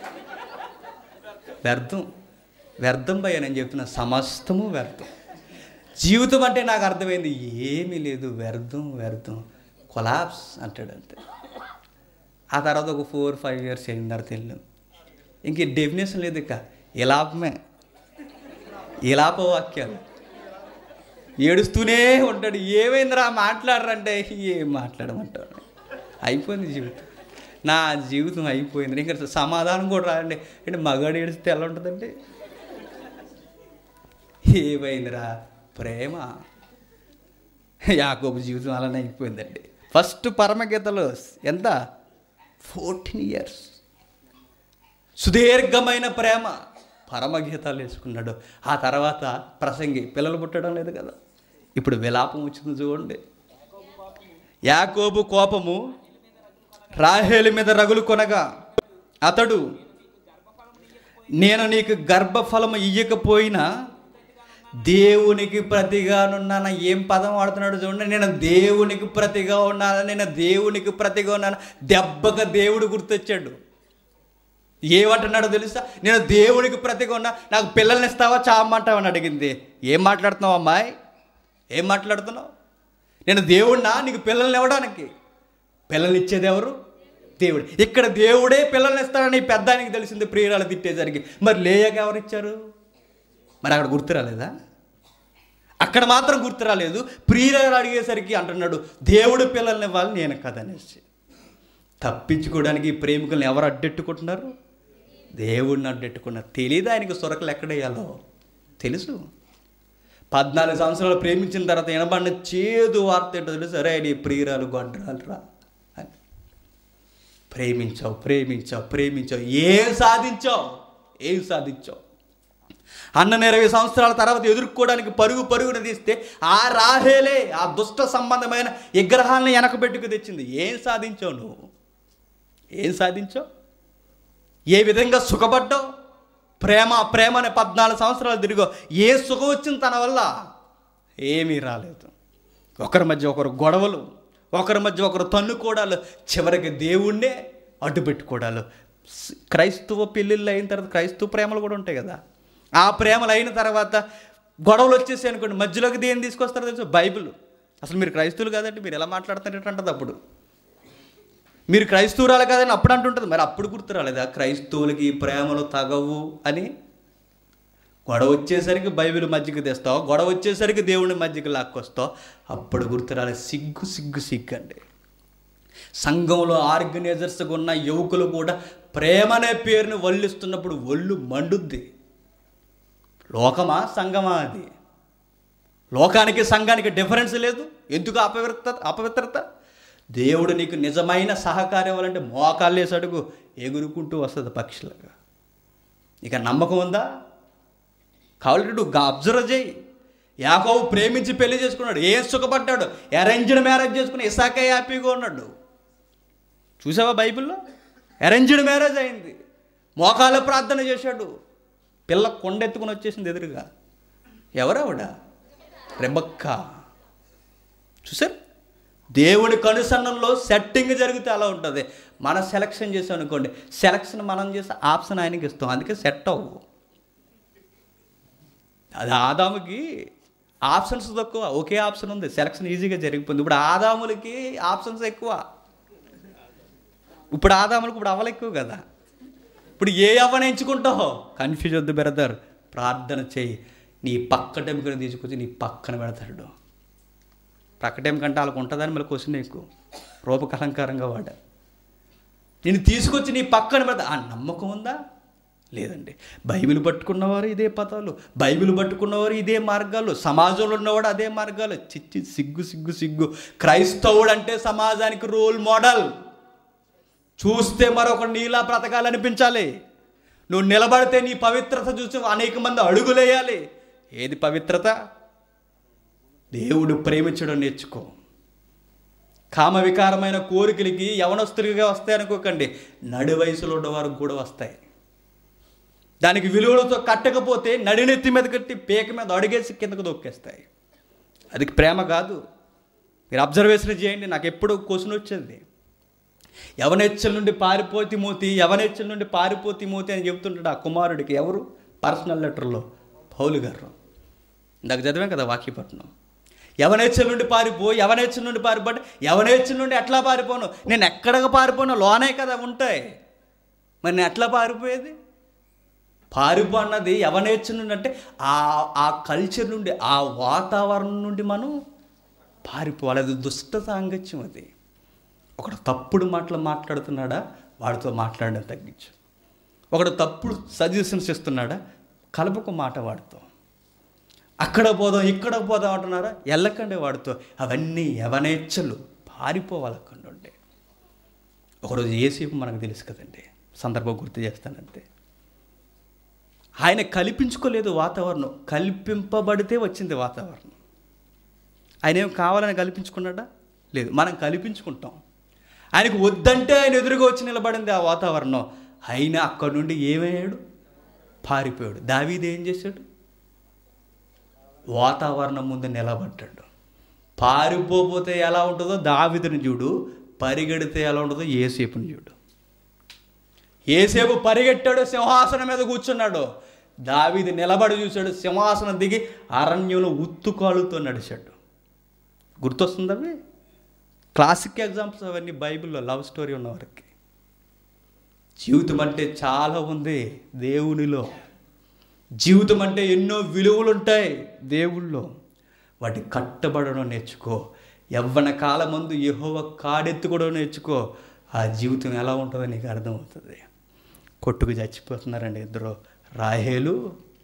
వ్యర్థం వ్యర్థం భయ నేను చెప్తున్నా సమస్తము వ్యర్థం జీవితం అంటే నాకు అర్థమైంది ఏమీ లేదు వ్యర్థం వ్యర్థం కొలాప్స్ అంటాడు అంతే ఆ తర్వాత ఒక ఫోర్ ఫైవ్ ఇయర్స్ అయిన తర్వాత వెళ్ళాం ఇంక డెఫినేషన్ లేదు ఇక ఇలాపమే ఇలాప వాక్యాలు ఏడుస్తూనే ఉంటాడు ఏమైందిరా మాట్లాడరంటే ఏం మాట్లాడమంటాడు అయిపోయింది జీవితం నా జీవితం అయిపోయింది ఇంకా సమాధానం కూడా రాదండి అంటే మగాడు ఏడిస్తే ఎలా ఉంటుందండి ఏమైందిరా ప్రేమ యాకోబు జీవితం అలానే అయిపోయిందండి ఫస్ట్ పరమగీతలో ఎంత ఫోర్టీన్ ఇయర్స్ సుదీర్ఘమైన ప్రేమ పరమగీతాలు వేసుకున్నాడు ఆ తర్వాత ప్రసంగి పిల్లలు పుట్టడం లేదు కదా ఇప్పుడు విలాపం వచ్చింది చూడండి యాకోబు కోపము రాహేలు మీద రగులు కొనగా అతడు నేను నీకు గర్భఫలము ఇయ్యకపోయినా దేవునికి ప్రతిగా ఉన్నాను ఏం పదం వాడుతున్నాడు చూడండి నేను దేవునికి ప్రతిగా ఉన్నాను నేను దేవునికి ప్రతిగా ఉన్నాను దెబ్బక దేవుడు గుర్తొచ్చాడు ఏమంటున్నాడో తెలుసా నేను దేవునికి ప్రతిగా ఉన్నా నాకు పిల్లల్ని ఇస్తావా చావమంటావా అని అడిగింది ఏం మాట్లాడుతున్నావు అమ్మాయి ఏం మాట్లాడుతున్నావు నేను దేవుడినా నీకు పిల్లల్ని ఇవ్వడానికి పిల్లల్ని ఇచ్చేది ఎవరు దేవుడు ఇక్కడ దేవుడే పిల్లల్ని ఇస్తాడని ఈ పెద్దానికి తెలిసింది ప్రియురాలు తిట్టేసరికి మరి లేయక ఎవరు ఇచ్చారు మరి అక్కడ గుర్తు రాలేదా అక్కడ మాత్రం గుర్తు రాలేదు ప్రియురాలు అడిగేసరికి అంటున్నాడు దేవుడు పిల్లల్ని ఇవ్వాలి నేను కదనేసి తప్పించుకోవడానికి ఈ ప్రేమికులను ఎవరు అడ్డెట్టుకుంటున్నారు దేవుడిని అడ్డెట్టుకున్నారు తెలియదు ఆయనకి సొరకలు ఎక్కడేయాలో తెలుసు పద్నాలుగు సంవత్సరాలు ప్రేమించిన తర్వాత వినబడిన చేదు వార్త ఏంటో తెలుసు అరే నీ ప్రియురాలు గొడ్రాలు రా అని ప్రేమించావు ప్రేమించావు ప్రేమించావు ఏం సాధించావు ఏం సాధించావు అన్న ఇరవై సంవత్సరాల తర్వాత ఎదుర్కోవడానికి పరుగు పరుగున తీస్తే ఆ రాహేలే ఆ దుష్ట సంబంధమైన విగ్రహాలను వెనక పెట్టుకు తెచ్చింది ఏం సాధించావు నువ్వు ఏం సాధించావు ఏ విధంగా సుఖపడ్డావు ప్రేమ ప్రేమ అనే పద్నాలుగు సంవత్సరాలు తిరిగో ఏ సుఖం వచ్చింది తన వల్ల ఏమీ రాలేదు ఒకరి మధ్య ఒకరు గొడవలు ఒకరి మధ్య ఒకరు తన్నుకోవడాలు చివరికి దేవుణ్ణే అడ్డు పెట్టుకోవడాలు స్- క్రైస్తవ పెళ్ళిళ్ళు అయిన తర్వాత క్రైస్తవ ప్రేమలు కూడా ఉంటాయి కదా ఆ ప్రేమలు అయిన తర్వాత గొడవలు వచ్చేసి అనుకోండి మధ్యలోకి దేని తీసుకొస్తారో తెలుసు బైబిల్ అసలు మీరు క్రైస్తవులు కాదంటే మీరు ఎలా మాట్లాడుతున్నట్టు అంటది అప్పుడు మీరు క్రైస్తవురాలు కాదని అప్పుడు అంటుంటుంది మరి అప్పుడు గుర్తు రాలేదా క్రైస్తవులకి ఈ ప్రేమలు తగవు అని గొడవ వచ్చేసరికి బైబిల్ మధ్యకి తెస్తావు గొడవ వచ్చేసరికి దేవుని మధ్యకి లాక్కొస్తావు అప్పుడు గుర్తు రాలేదు సిగ్గు సిగ్గు సిగ్గు అండి సంఘంలో ఆర్గనైజర్స్గా ఉన్న యువకులు కూడా ప్రేమ అనే పేరుని వల్లిస్తున్నప్పుడు ఒళ్ళు మండుద్ది లోకమా సంఘమా అది లోకానికి సంఘానికి డిఫరెన్స్ లేదు ఎందుకు అపవిత్రత అపవిత్రత దేవుడు నీకు నిజమైన సహకారం ఇవ్వాలంటే మోకాళ్ళు వేసి అడుగు ఎగురుకుంటూ వస్తుంది పక్షులుగా ఇక నమ్మకం ఉందా కావాలంటే నువ్వు అబ్జర్వ్ చేయి యాకోబు ప్రేమించి పెళ్లి చేసుకున్నాడు ఏం సుఖపడ్డాడు అరేంజ్డ్ మ్యారేజ్ చేసుకుని ఇసాకే హ్యాపీగా ఉన్నాడు చూసావా బైబిల్లో అరేంజ్డ్ మ్యారేజ్ అయింది మోకాళ్ళ ప్రార్థన చేశాడు పిల్ల కొండెత్తుకుని వచ్చేసింది ఎదురుగా ఎవరావిడ రెబక్క చూసారు దేవుని కనుసన్నంలో సెట్టింగ్ జరిగితే అలా ఉంటుంది మనం సెలక్షన్ చేసాం అనుకోండి సెలక్షన్ మనం చేస్తే ఆప్షన్ ఆయనకి ఇస్తాం అందుకే సెట్ అవ్వు అది ఆదాముకి ఆప్షన్స్ తక్కువ ఒకే ఆప్షన్ ఉంది సెలక్షన్ ఈజీగా జరిగిపోయింది ఇప్పుడు ఆదాములకి ఆప్షన్స్ ఎక్కువ ఇప్పుడు ఆదాములకు ఇప్పుడు అవలు ఎక్కువ కదా ఇప్పుడు ఏ అవ్వని ఎంచుకుంటావు కన్ఫ్యూజ్ వద్దు బ్రదర్ ప్రార్థన చేయి నీ పక్క టెంపుని తీసుకొచ్చి నీ పక్కన పెడతాడు పక్క టెంపు కంటే వాళ్ళకు ఉంటుందని మళ్ళీ క్వశ్చన్ ఎక్కువ రూపకలంకారంగా వాడ నేను తీసుకొచ్చి నీ పక్కన పెడతా ఆ నమ్మకం ఉందా లేదండి బైబిల్ పట్టుకున్నవారు ఇదే పదాలు బైబిల్ పట్టుకున్నవారు ఇదే మార్గాలు సమాజంలో ఉన్నవాడు అదే మార్గాలు చిచ్చి సిగ్గు సిగ్గు సిగ్గు క్రైస్తవుడు అంటే సమాజానికి రోల్ మోడల్ చూస్తే మరొక నీలా బ్రతకాలనిపించాలి నువ్వు నిలబడితే నీ పవిత్రత చూసి అనేక మంది అడుగులేయాలి ఏది పవిత్రత దేవుడు ప్రేమించడం నేర్చుకో కామ వికారమైన కోరికలకి యవనస్తులుగా వస్తాయి అనుకోకండి నడి వయసులో ఉన్నవారికి కూడా వస్తాయి దానికి విలువలతో కట్టకపోతే నడినెత్తి మీద కట్టి పేక మీద అడుగేసి కిందకు దొక్కేస్తాయి అది ప్రేమ కాదు మీరు అబ్జర్వేషన్ చేయండి నాకు ఎప్పుడు క్వశ్చన్ వచ్చేది యవనెచ్చల నుండి పారిపోతి మూతి యవనెచ్చల నుండి పారిపోతి మూతి అని చెప్తుంటాడు ఆ కుమారుడికి ఎవరు పర్సనల్ లెటర్లో పౌలు గారు ఇందాక చదివాం కదా వాక్యపట్నం యవనేచ్చల నుండి పారిపో యవనేచ్చల నుండి పారిపోతే యవనేచ్చల నుండి ఎట్లా పారిపోను నేను ఎక్కడికి పారిపోను లోనే కదా ఉంటాయి మరి నేను ఎట్లా పారిపోయేది పారిపో అన్నది యవనేచ్చల నుండి అంటే ఆ ఆ కల్చర్ నుండి ఆ వాతావరణం నుండి మనం పారిపోవాలి అది దుష్ట సాంగత్యం అది ఒకడు తప్పుడు మాటలు మాట్లాడుతున్నాడా వాడితో మాట్లాడడం తగ్గించు ఒకడు తప్పుడు సజెషన్స్ ఇస్తున్నాడా కలపకు మాట వాడితో అక్కడ పోదాం ఇక్కడ పోదాం అంటున్నారా ఎల్లకండి వాడితో అవన్నీ యవనేచ్ఛలు పారిపోవాలి అక్కడ నుండి ఒకరోజు ఏసీపు మనకు తెలుసు కదండి సందర్భం గుర్తు చేస్తానంటే ఆయన కల్పించుకోలేదు వాతావరణం కల్పింపబడితే వచ్చింది వాతావరణం ఆయన ఏం కావాలని కల్పించుకున్నాడా లేదు మనం కల్పించుకుంటాం ఆయనకు వద్దంటే ఆయన ఎదురుగా వచ్చి నిలబడింది ఆ వాతావరణం అయినా అక్కడి నుండి ఏమయ్యాడు పారిపోయాడు దావీది ఏం చేశాడు వాతావరణం ముందు నిలబడ్డాడు పారిపోతే ఎలా ఉంటుందో దావిదుని చూడు పరిగెడితే ఎలా ఉంటుందో ఏసేపుని చూడు ఏసేపు పరిగెట్టాడు సింహాసనం మీద కూర్చున్నాడు దావీది నిలబడి చూశాడు సింహాసనం దిగి అరణ్యంలో ఉత్తుకాలుతో నడిచాడు గుర్తొస్తుంది అవి క్లాసిక్ ఎగ్జాంపుల్స్ అవన్నీ బైబిల్లో లవ్ స్టోరీ ఉన్నవారికి జీవితం అంటే చాలా ఉంది దేవునిలో జీవితం అంటే ఎన్నో విలువలు ఉంటాయి దేవుళ్ళో వాటి కట్టబడడం నేర్చుకో యవ్వన కాలం ముందు యహోవ కాడెత్తుకోవడం నేర్చుకో ఆ జీవితం ఎలా ఉంటుందో నీకు అర్థమవుతుంది కొట్టుకు చచ్చిపోతున్నారండి ఇద్దరు రాహేలు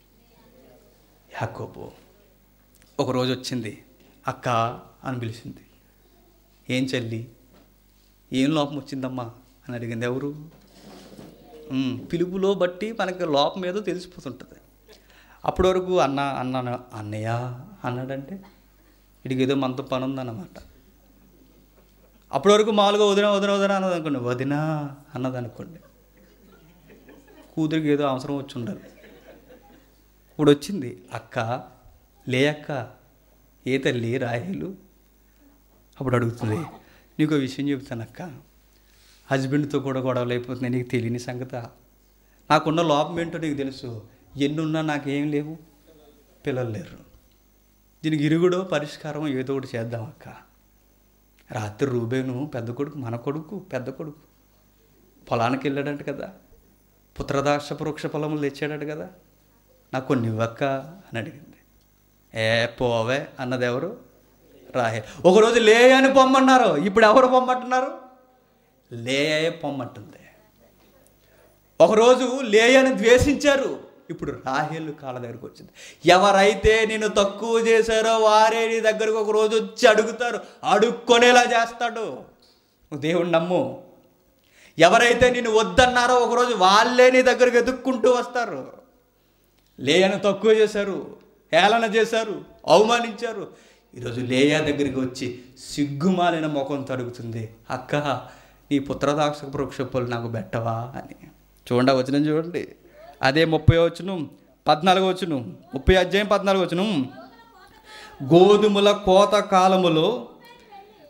యాకోబు ఒకరోజు వచ్చింది అక్క అని పిలిచింది ఏం చెల్లి ఏం లోపం వచ్చిందమ్మా అని అడిగింది ఎవరు ఉమ్, పిలుపులో బట్టి మనకి లోపం ఏదో తెలిసిపోతుంటుంది అప్పటి వరకు అన్న అన్న అన్నయ్య అన్నాడంటే వీడికి ఏదో మనతో పని ఉందన్నమాట అప్పటి వరకు మామూలుగా వదిన వదిన వదిన అన్నది అనుకోండి వదిన అన్నది అనుకోండి కూతురికి ఏదో అవసరం వచ్చి ఉండాలి ఇప్పుడు వచ్చింది అక్క లే అక్క ఏ తల్లి రాహిలు అప్పుడు అడుగుతుంది నీకు ఒక విషయం చెబుతాను అక్క హస్బెండ్తో కూడా గొడవలు అయిపోతుంది నీకు తెలియని సంగత నాకున్న లోపం ఏంటో నీకు తెలుసు ఎన్నున్నా నాకేం లేవు పిల్లలు లేరు దీనికి ఇరుగుడో పరిష్కారం ఏదో ఒకటి చేద్దాం అక్క రాత్రి రూబేను పెద్ద కొడుకు మన కొడుకు పెద్ద కొడుకు పొలానికి వెళ్ళాడంట కదా పుత్రదాక్ష వృక్ష పొలములు తెచ్చాడట కదా నాకు కొన్ని ఇవ్వక్క అని అడిగింది ఏ పోవే అన్నది ఎవరు రాహే ఒకరోజు లే అని పొమ్మన్నారు ఇప్పుడు ఎవరు పొమ్మంటున్నారు లే పొమ్మంటుంది ఒకరోజు లే అని ద్వేషించారు ఇప్పుడు రాహేలు కాళ్ళ దగ్గరకు వచ్చింది ఎవరైతే నేను తక్కువ చేశారో వారే నీ దగ్గరకు ఒక రోజు వచ్చి అడుగుతారు అడుక్కొనేలా చేస్తాడు నువ్వు దేవుడు నమ్ము ఎవరైతే నేను వద్దన్నారో ఒకరోజు వాళ్ళే నీ దగ్గరకు ఎదుక్కుంటూ వస్తారు లేయను తక్కువ చేశారు హేళన చేశారు అవమానించారు ఈరోజు లేయా దగ్గరికి వచ్చి సిగ్గుమాలిన ముఖంతో అడుగుతుంది అక్క నీ పుత్రదాక్ష వృక్షపులు నాకు పెట్టవా అని చూడండి ఆ వచనం చూడండి అదే ముప్పై వచ్చును పద్నాలుగు వచ్చును ముప్పై అధ్యాయం పద్నాలుగు వచ్చును గోధుమల కోత కాలములో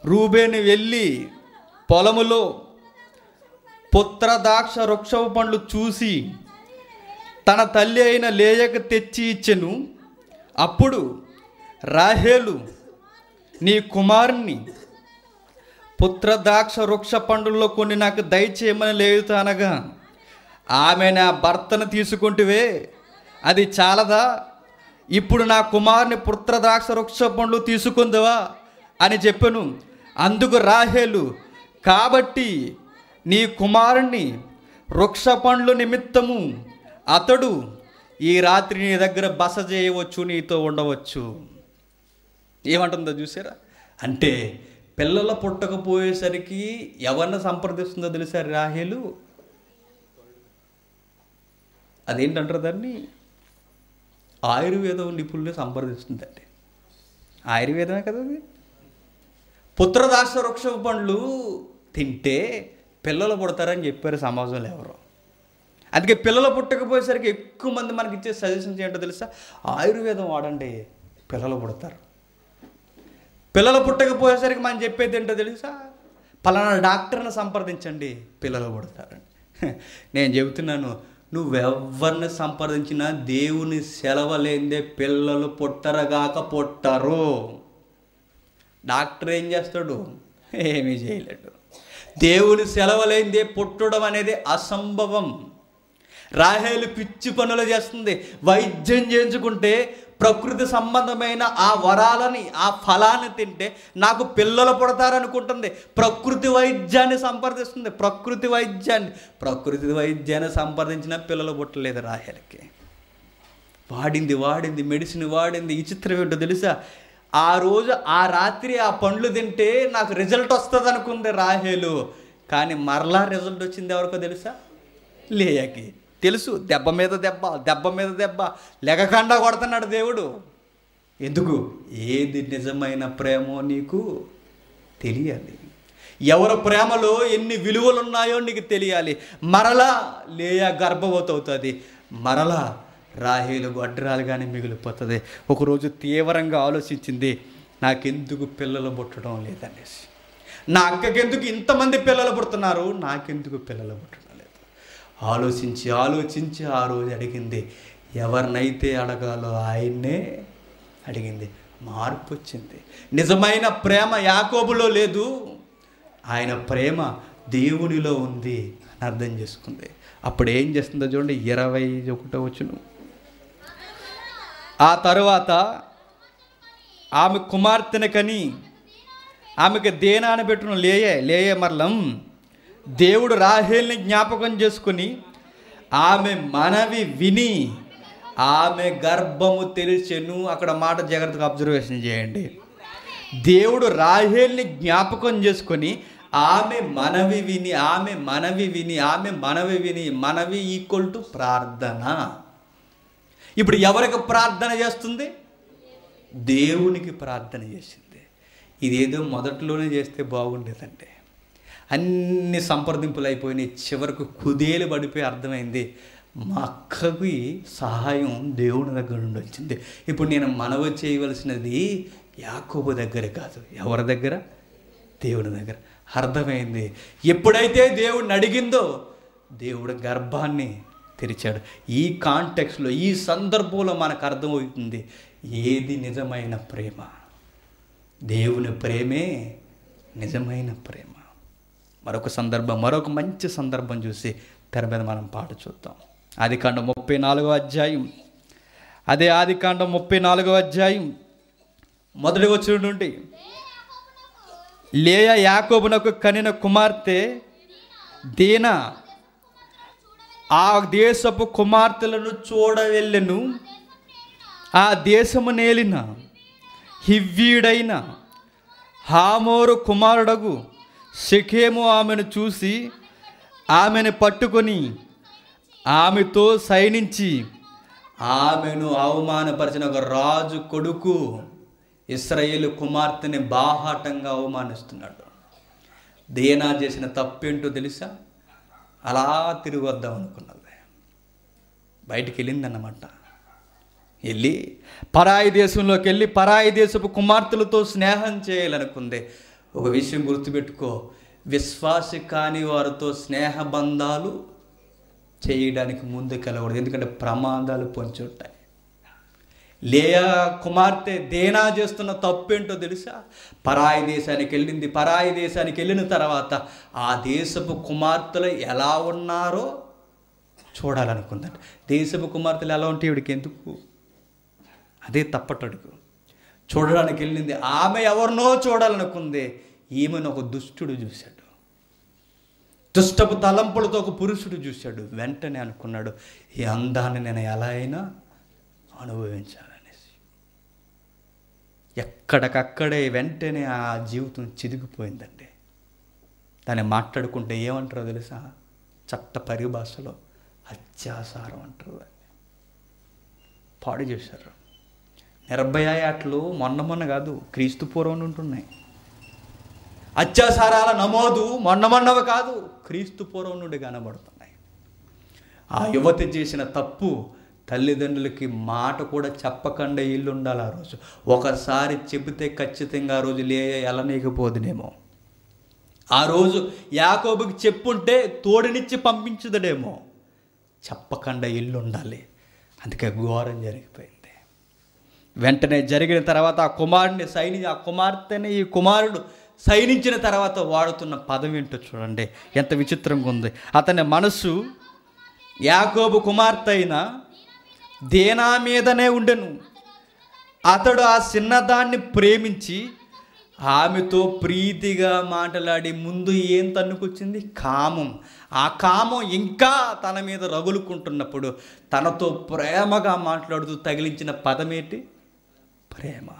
రూబేను వెళ్ళి పొలములో పుత్రదాక్ష వృక్షపు పండ్లు చూసి తన తల్లి అయిన లేయకు తెచ్చి ఇచ్చెను అప్పుడు రాహేలు నీ కుమారుని పుత్రదాక్ష వృక్ష పండుల్లో కొన్ని నాకు దయచేయమని లేదు అనగా ఆమె నా భర్తను తీసుకుంటువే అది చాలదా ఇప్పుడు నా కుమారుని పుత్రద్రాక్ష వృక్ష పండ్లు తీసుకుందవా అని చెప్పాను అందుకు రాహేలు కాబట్టి నీ కుమారుణ్ణి వృక్ష పండ్లు నిమిత్తము అతడు ఈ రాత్రి నీ దగ్గర బస చేయవచ్చు నీతో ఉండవచ్చు ఏమంటుందో చూసారా అంటే పిల్లల పుట్టకపోయేసరికి ఎవరిని సంప్రదిస్తుందో తెలుసా రాహేలు అదేంటంటారు దాన్ని ఆయుర్వేదం నిపుణుల్ని సంప్రదిస్తుందండి ఆయుర్వేదమే కదా అది పుత్రదాస వృక్ష పండ్లు తింటే పిల్లలు పుడతారని చెప్పారు సమాజంలో ఎవరు అందుకే పిల్లలు పుట్టకపోయేసరికి ఎక్కువ మంది మనకి ఇచ్చే సజెషన్స్ ఏంటో తెలుసా ఆయుర్వేదం వాడండి పిల్లలు పుడతారు పిల్లలు పుట్టకపోయేసరికి మనం చెప్పేది ఏంటో తెలుసా పలానా డాక్టర్ని సంప్రదించండి పిల్లలు పుడతారని నేను చెబుతున్నాను నువ్వెవరిని సంప్రదించినా దేవుని సెలవలేందే పిల్లలు పుట్టరగాక పుట్టరు డాక్టర్ ఏం చేస్తాడు ఏమీ చేయలేడు దేవుని సెలవలేందే పుట్టడం అనేది అసంభవం రాహేలు పిచ్చి పనులు చేస్తుంది వైద్యం చేయించుకుంటే ప్రకృతి సంబంధమైన ఆ వరాలని ఆ ఫలాన్ని తింటే నాకు పిల్లలు పుడతారనుకుంటుంది ప్రకృతి వైద్యాన్ని సంప్రదిస్తుంది ప్రకృతి వైద్యాన్ని ప్రకృతి వైద్యాన్ని సంప్రదించిన పిల్లలు పుట్టలేదు రాహేలకి వాడింది వాడింది మెడిసిన్ వాడింది ఈ చిత్రం ఏంటో తెలుసా ఆ రోజు ఆ రాత్రి ఆ పండ్లు తింటే నాకు రిజల్ట్ వస్తుంది అనుకుంది రాహేలు కానీ మరలా రిజల్ట్ వచ్చింది ఎవరికో తెలుసా లేయకి తెలుసు దెబ్బ మీద దెబ్బ దెబ్బ మీద దెబ్బ లెగకుండా కొడుతున్నాడు దేవుడు ఎందుకు ఏది నిజమైన ప్రేమో నీకు తెలియాలి ఎవరి ప్రేమలో ఎన్ని విలువలు ఉన్నాయో నీకు తెలియాలి మరలా లేయ గర్భవతి అవుతుంది మరలా రాహేలు గొడ్రాలుగానే మిగిలిపోతుంది ఒకరోజు తీవ్రంగా ఆలోచించింది నాకెందుకు పిల్లలు పుట్టడం లేదనేసి నా అక్కకెందుకు ఇంతమంది పిల్లలు పుడుతున్నారు నాకెందుకు పిల్లలు పుట్టడం లేదు ఆలోచించి ఆలోచించి ఆ రోజు అడిగింది ఎవరినైతే అడగాలో ఆయన్నే అడిగింది మార్పు వచ్చింది నిజమైన ప్రేమ యాకోబులో లేదు ఆయన ప్రేమ దేవునిలో ఉంది అని అర్థం చేసుకుంది అప్పుడు ఏం చేస్తుందో చూడండి ఇరవై ఒకటో వచ్చును ఆ తరువాత ఆమె కుమార్తెను కని ఆమెకు దేనాన్ని పెట్టును లేయే లేయే మరలం దేవుడు రాహేల్ని జ్ఞాపకం చేసుకుని ఆమె మనవి విని ఆమె గర్భము తెలిసెను అక్కడ మాట జాగ్రత్తగా అబ్జర్వేషన్ చేయండి దేవుడు రాహేల్ని జ్ఞాపకం చేసుకొని ఆమె మనవి విని ఆమె మనవి విని ఆమె మనవి విని మనవి ఈక్వల్ టు ప్రార్థన ఇప్పుడు ఎవరికి ప్రార్థన చేస్తుంది దేవునికి ప్రార్థన చేసింది ఇదేదో మొదట్లోనే చేస్తే బాగుండేదంటే అన్ని సంప్రదింపులు అయిపోయినాయి చివరకు కుదేలు పడిపోయి అర్థమైంది మా అక్కకి సహాయం దేవుని దగ్గర నుండి వచ్చింది ఇప్పుడు నేను మనవి చేయవలసినది యాకోబు దగ్గర కాదు ఎవరి దగ్గర దేవుని దగ్గర అర్థమైంది ఎప్పుడైతే దేవుడిని అడిగిందో దేవుడు గర్భాన్ని తెరిచాడు ఈ కాంటెక్స్లో ఈ సందర్భంలో మనకు అర్థమవుతుంది ఏది నిజమైన ప్రేమ దేవుని ప్రేమే నిజమైన ప్రేమ మరొక సందర్భం మరొక మంచి సందర్భం చూసి తెర మీద మనం పాట చూద్దాం ఆదికాండం ముప్పై నాలుగో అధ్యాయం అదే ఆదికాండం ముప్పై నాలుగో అధ్యాయం మొదటి వచ్చిన నుండి లేయ యాకోబునకు కనిన కుమార్తె దీనా ఆ దేశపు కుమార్తెలను చూడవెళ్ళెను ఆ దేశము నేలిన హివ్వీడైన హామోరు కుమారుడగు షెకేము ఆమెను చూసి ఆమెను పట్టుకొని ఆమెతో సైనించి ఆమెను అవమానపరిచిన ఒక రాజు కొడుకు ఇస్రాయేలు కుమార్తెని బాహాటంగా అవమానిస్తున్నాడు దేనా చేసిన తప్పేంటో తెలుసా అలా తిరిగి వద్దాం అనుకున్నది బయటికి వెళ్ళిందన్నమాట వెళ్ళి పరాయి దేశంలోకి వెళ్ళి పరాయి దేశపు కుమార్తెలతో స్నేహం చేయాలనుకుంది ఒక విషయం గుర్తుపెట్టుకో విశ్వాసి కాని వారితో స్నేహబంధాలు చేయడానికి ముందుకెళ్ళకూడదు ఎందుకంటే ప్రమాదాలు పొంచి ఉంటాయి లేయా కుమార్తె దేనా చేస్తున్న తప్పేంటో తెలుసా పరాయి దేశానికి వెళ్ళింది పరాయి దేశానికి వెళ్ళిన తర్వాత ఆ దేశపు కుమార్తెలు ఎలా ఉన్నారో చూడాలనుకుందట దేశపు కుమార్తెలు ఎలా ఉంటే ఇవిడికి ఎందుకు అదే తప్పటడుగు చూడడానికి వెళ్ళింది ఆమె ఎవరినో చూడాలనుకుంది ఈమెను ఒక దుష్టుడు చూశాడు దుష్టపు తలంపులతో ఒక పురుషుడు చూశాడు వెంటనే అనుకున్నాడు ఈ అందాన్ని నేను ఎలా అయినా అనుభవించాలనేసి ఎక్కడికక్కడే వెంటనే ఆ జీవితం చిదిగిపోయిందండి దాన్ని మాట్లాడుకుంటే ఏమంటారో తెలుసా చట్ట పరిభాషలో అత్యాసారం అంటారు దాన్ని పాడు చేశారు నిర్భయ యాట్లు మొన్న మొన్న కాదు క్రీస్తు పూర్వం ఉంటున్నాయి అత్యాచారాల నమోదు మొన్న మొన్నవి కాదు క్రీస్తు పూర్వం నుండి కనబడుతున్నాయి ఆ యువతి చేసిన తప్పు తల్లిదండ్రులకి మాట కూడా చెప్పకుండా ఇల్లు ఉండాలి ఆ రోజు ఒకసారి చెబితే ఖచ్చితంగా ఆ రోజు లే ఎలనీకపోదునేమో ఆ రోజు యాకోబుకి చెప్పుంటే తోడునిచ్చి పంపించదడేమో చెప్పకుండా ఇల్లు ఉండాలి అందుకే ఘోరం జరిగిపోయింది వెంటనే జరిగిన తర్వాత ఆ కుమారుడిని సైని ఆ కుమార్తెని ఈ కుమారుడు సైనించిన తర్వాత వాడుతున్న పదం ఏంటో చూడండి ఎంత విచిత్రంగా ఉంది అతని మనసు యాకోబు కుమార్తె అయిన దేనా మీదనే ఉండెను అతడు ఆ చిన్నదాన్ని ప్రేమించి ఆమెతో ప్రీతిగా మాట్లాడి ముందు ఏం తన్నుకొచ్చింది కామం ఆ కామం ఇంకా తన మీద రగులుకుంటున్నప్పుడు తనతో ప్రేమగా మాట్లాడుతూ తగిలించిన పదమేంటి ప్రేమ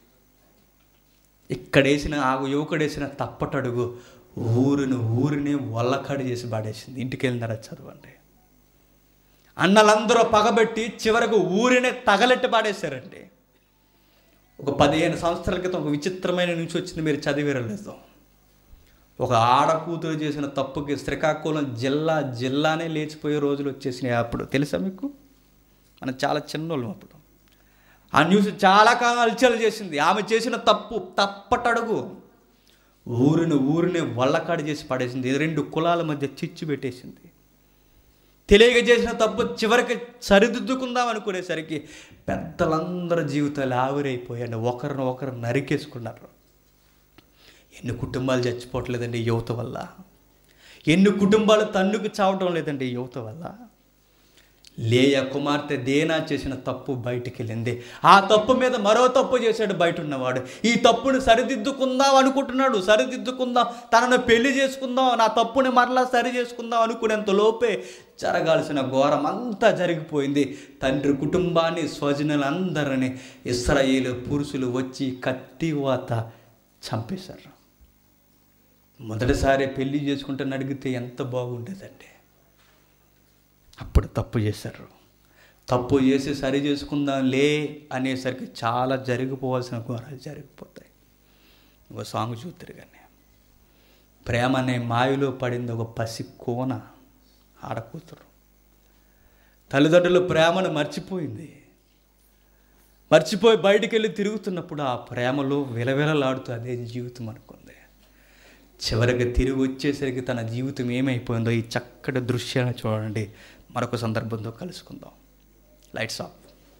ఇక్కడేసిన ఆ యువకుడేసిన తప్పటడుగు ఊరిని ఊరిని వల్లకాడి చేసి పాడేసింది ఇంటికి వెళ్ళినారా చదవండి అన్నలందరూ పగబెట్టి చివరకు ఊరినే తగలెట్టి పాడేశారండి ఒక పదిహేను సంవత్సరాల క్రితం ఒక విచిత్రమైన నుంచి వచ్చింది మీరు చదివేరలేదు ఒక ఆడకూతురు చేసిన తప్పుకి శ్రీకాకుళం జిల్లా జిల్లానే లేచిపోయే రోజులు వచ్చేసినాయి అప్పుడు తెలుసా మీకు మనం చాలా చిన్నోళ్ళం అప్పుడు ఆ న్యూస్ చాలా కాలం అలచలు చేసింది ఆమె చేసిన తప్పు తప్పటడుగు ఊరిని ఊరిని వల్లకాడి చేసి పడేసింది ఇది రెండు కులాల మధ్య చిచ్చు పెట్టేసింది తెలియక చేసిన తప్పు చివరికి సరిదిద్దుకుందాం అనుకునేసరికి పెద్దలందరి జీవితాలు ఆవిరైపోయాయి ఒకరిని ఒకరు నరికేసుకున్నారు ఎన్ని కుటుంబాలు చచ్చిపోవట్లేదండి ఈ యువత వల్ల ఎన్ని కుటుంబాలు తన్నుకు చావటం లేదండి ఈ యువత వల్ల లేయ కుమార్తె దేనా చేసిన తప్పు బయటికి వెళ్ళింది ఆ తప్పు మీద మరో తప్పు చేశాడు బయట ఉన్నవాడు ఈ తప్పుని సరిదిద్దుకుందాం అనుకుంటున్నాడు సరిదిద్దుకుందాం తనను పెళ్లి చేసుకుందాం నా తప్పుని మరలా సరి చేసుకుందాం అనుకునేంత లోపే జరగాల్సిన ఘోరం అంతా జరిగిపోయింది తండ్రి కుటుంబాన్ని స్వజనులందరినీ ఇస్రాయేలు పురుషులు వచ్చి కత్తివాత చంపేశారు మొదటిసారి పెళ్లి చేసుకుంటే అడిగితే ఎంత బాగుండేదండి అప్పుడు తప్పు చేశారు తప్పు చేసి సరి చేసుకుందాం లే అనేసరికి చాలా జరిగిపోవాల్సిన ఘోరాలు జరిగిపోతాయి ఒక సాంగ్ చూద్దరు కానీ ప్రేమ అనే మాయలో పడింది ఒక పసి కోన ఆడకూతురు తల్లిదండ్రుల ప్రేమను మర్చిపోయింది మర్చిపోయి బయటికి వెళ్ళి తిరుగుతున్నప్పుడు ఆ ప్రేమలో విలవిలలాడుతూ అదే జీవితం అనుకుంది చివరికి తిరిగి వచ్చేసరికి తన జీవితం ఏమైపోయిందో ఈ చక్కటి దృశ్యాన్ని చూడండి మరొక సందర్భంతో కలుసుకుందాం లైట్స్ ఆఫ్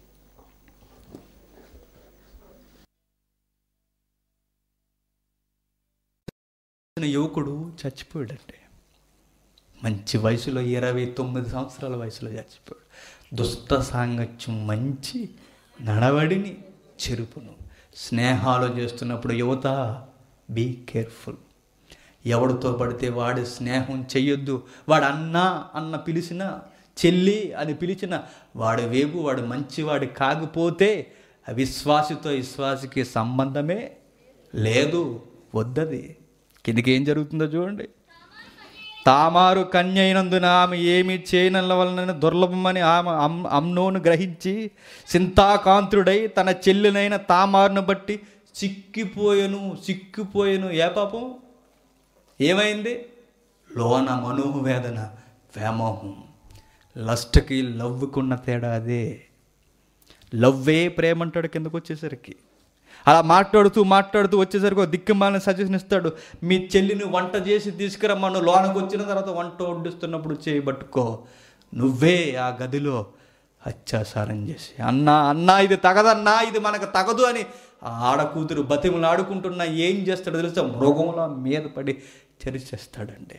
యువకుడు చచ్చిపోయాడంటే మంచి వయసులో ఇరవై తొమ్మిది సంవత్సరాల వయసులో చచ్చిపోయాడు దుష్ట సాంగత్యం మంచి నడవడిని చెరుపును స్నేహాలు చేస్తున్నప్పుడు యువత బీ కేర్ఫుల్ ఎవడితో పడితే వాడి స్నేహం చెయ్యొద్దు వాడు అన్న అన్న పిలిచిన చెల్లి అని పిలిచిన వాడి వేగు వాడు మంచివాడి కాకపోతే విశ్వాసితో విశ్వాసికి సంబంధమే లేదు వద్దది కిందికి ఏం జరుగుతుందో చూడండి తామారు కన్య అయినందున ఆమె ఏమి చేయనల వలన దుర్లభమని ఆమె అమ్ అమ్నోను గ్రహించి సింతాకాంతుడై తన చెల్లినైన తామారును బట్టి సిక్కిపోయెను సిక్కిపోయెను ఏ పాపం ఏమైంది లోన మనోవేదన వ్యామోహం లస్ట్కి లవ్వుకున్న తేడా అదే లవ్వే ప్రేమ అంటాడు కిందకు వచ్చేసరికి అలా మాట్లాడుతూ మాట్లాడుతూ వచ్చేసరికి ఒక దిక్కుమాలిన సజెషన్ ఇస్తాడు మీ చెల్లిని వంట చేసి తీసుకురమ్మను లోనకు వచ్చిన తర్వాత వంట వడ్డిస్తున్నప్పుడు చేయబట్టుకో నువ్వే ఆ గదిలో అత్యాచారం చేసి అన్నా అన్నా ఇది తగదన్నా ఇది మనకు తగదు అని ఆ ఆడకూతురు బతిమలు ఆడుకుంటున్నా ఏం చేస్తాడో తెలుసా మృగంలా మీద పడి చరిచేస్తాడండి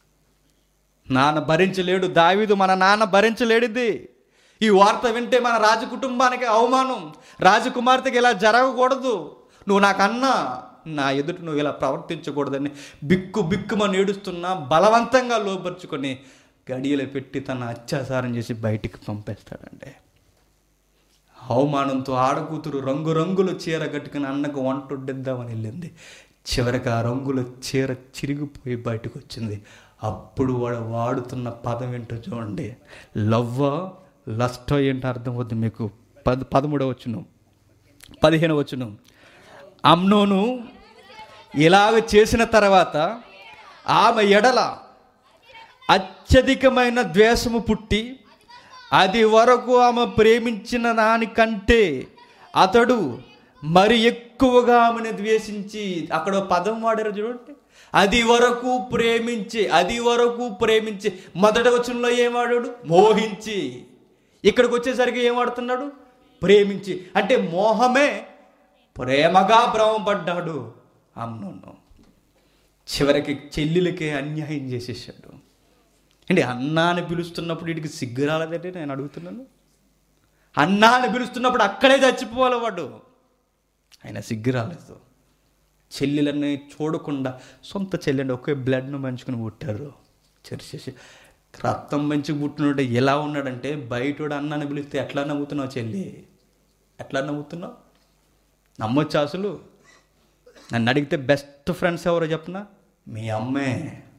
నాన్న భరించలేడు దావీదు మన నాన్న భరించలేడిది ఈ వార్త వింటే మన రాజకుటుంబానికి అవమానం రాజకుమార్తెకి ఇలా జరగకూడదు నువ్వు నాకన్నా నా ఎదుట నువ్వు ఇలా ప్రవర్తించకూడదని బిక్కు బిక్కుమని ఏడుస్తున్నా బలవంతంగా లోపరుచుకొని గడియలు పెట్టి తన అత్యాచారం చేసి బయటికి పంపేస్తాడండి అవమానంతో ఆడకూతురు రంగురంగుల చీర కట్టుకుని అన్నకు వంట వడ్డిద్దామని వెళ్ళింది చివరికి ఆ రంగుల చీర చిరిగిపోయి బయటకు వచ్చింది అప్పుడు వాడు వాడుతున్న పదం ఏంటో చూడండి లవ్వ లస్ట్ ఏంటో అర్థం అవుతుంది మీకు పద పదమూడవ వచ్చును పదిహేను వచ్చును అమ్నోను ఇలాగ చేసిన తర్వాత ఆమె ఎడల అత్యధికమైన ద్వేషము పుట్టి అది వరకు ఆమె ప్రేమించిన దానికంటే అతడు మరి ఎక్కువగా ఆమెను ద్వేషించి అక్కడ ఓ పదం వాడారు చూడండి అది వరకు ప్రేమించి అది వరకు ప్రేమించి మొదట వచనంలో ఏం వాడాడు మోహించి ఇక్కడికి వచ్చేసరికి ఏం వాడుతున్నాడు ప్రేమించి అంటే మోహమే ప్రేమగా భ్రమపడ్డాడు అమ్నోను చివరికి చెల్లెలకే అన్యాయం చేసేసాడు అండి అన్నా అని పిలుస్తున్నప్పుడు వీడికి సిగ్గు రాలేదంటే నేను అడుగుతున్నాను అన్నా అని పిలుస్తున్నప్పుడు అక్కడే చచ్చిపోవాలి వాడు ఆయన సిగ్గు రాలేదు చెల్లెలని చూడకుండా సొంత చెల్లెండి ఒకే బ్లడ్ను పంచుకుని పుట్టారు చర్చేసి రక్తం పంచి పుట్టినోడు ఎలా ఉన్నాడంటే బయటోడు అన్నాన్ని పిలిస్తే ఎట్లా నవ్వుతున్నావు చెల్లి ఎట్లా నవ్వుతున్నావు నమ్మొచ్చు అసలు నన్ను అడిగితే బెస్ట్ ఫ్రెండ్స్ ఎవరో చెప్పనా మీ అమ్మే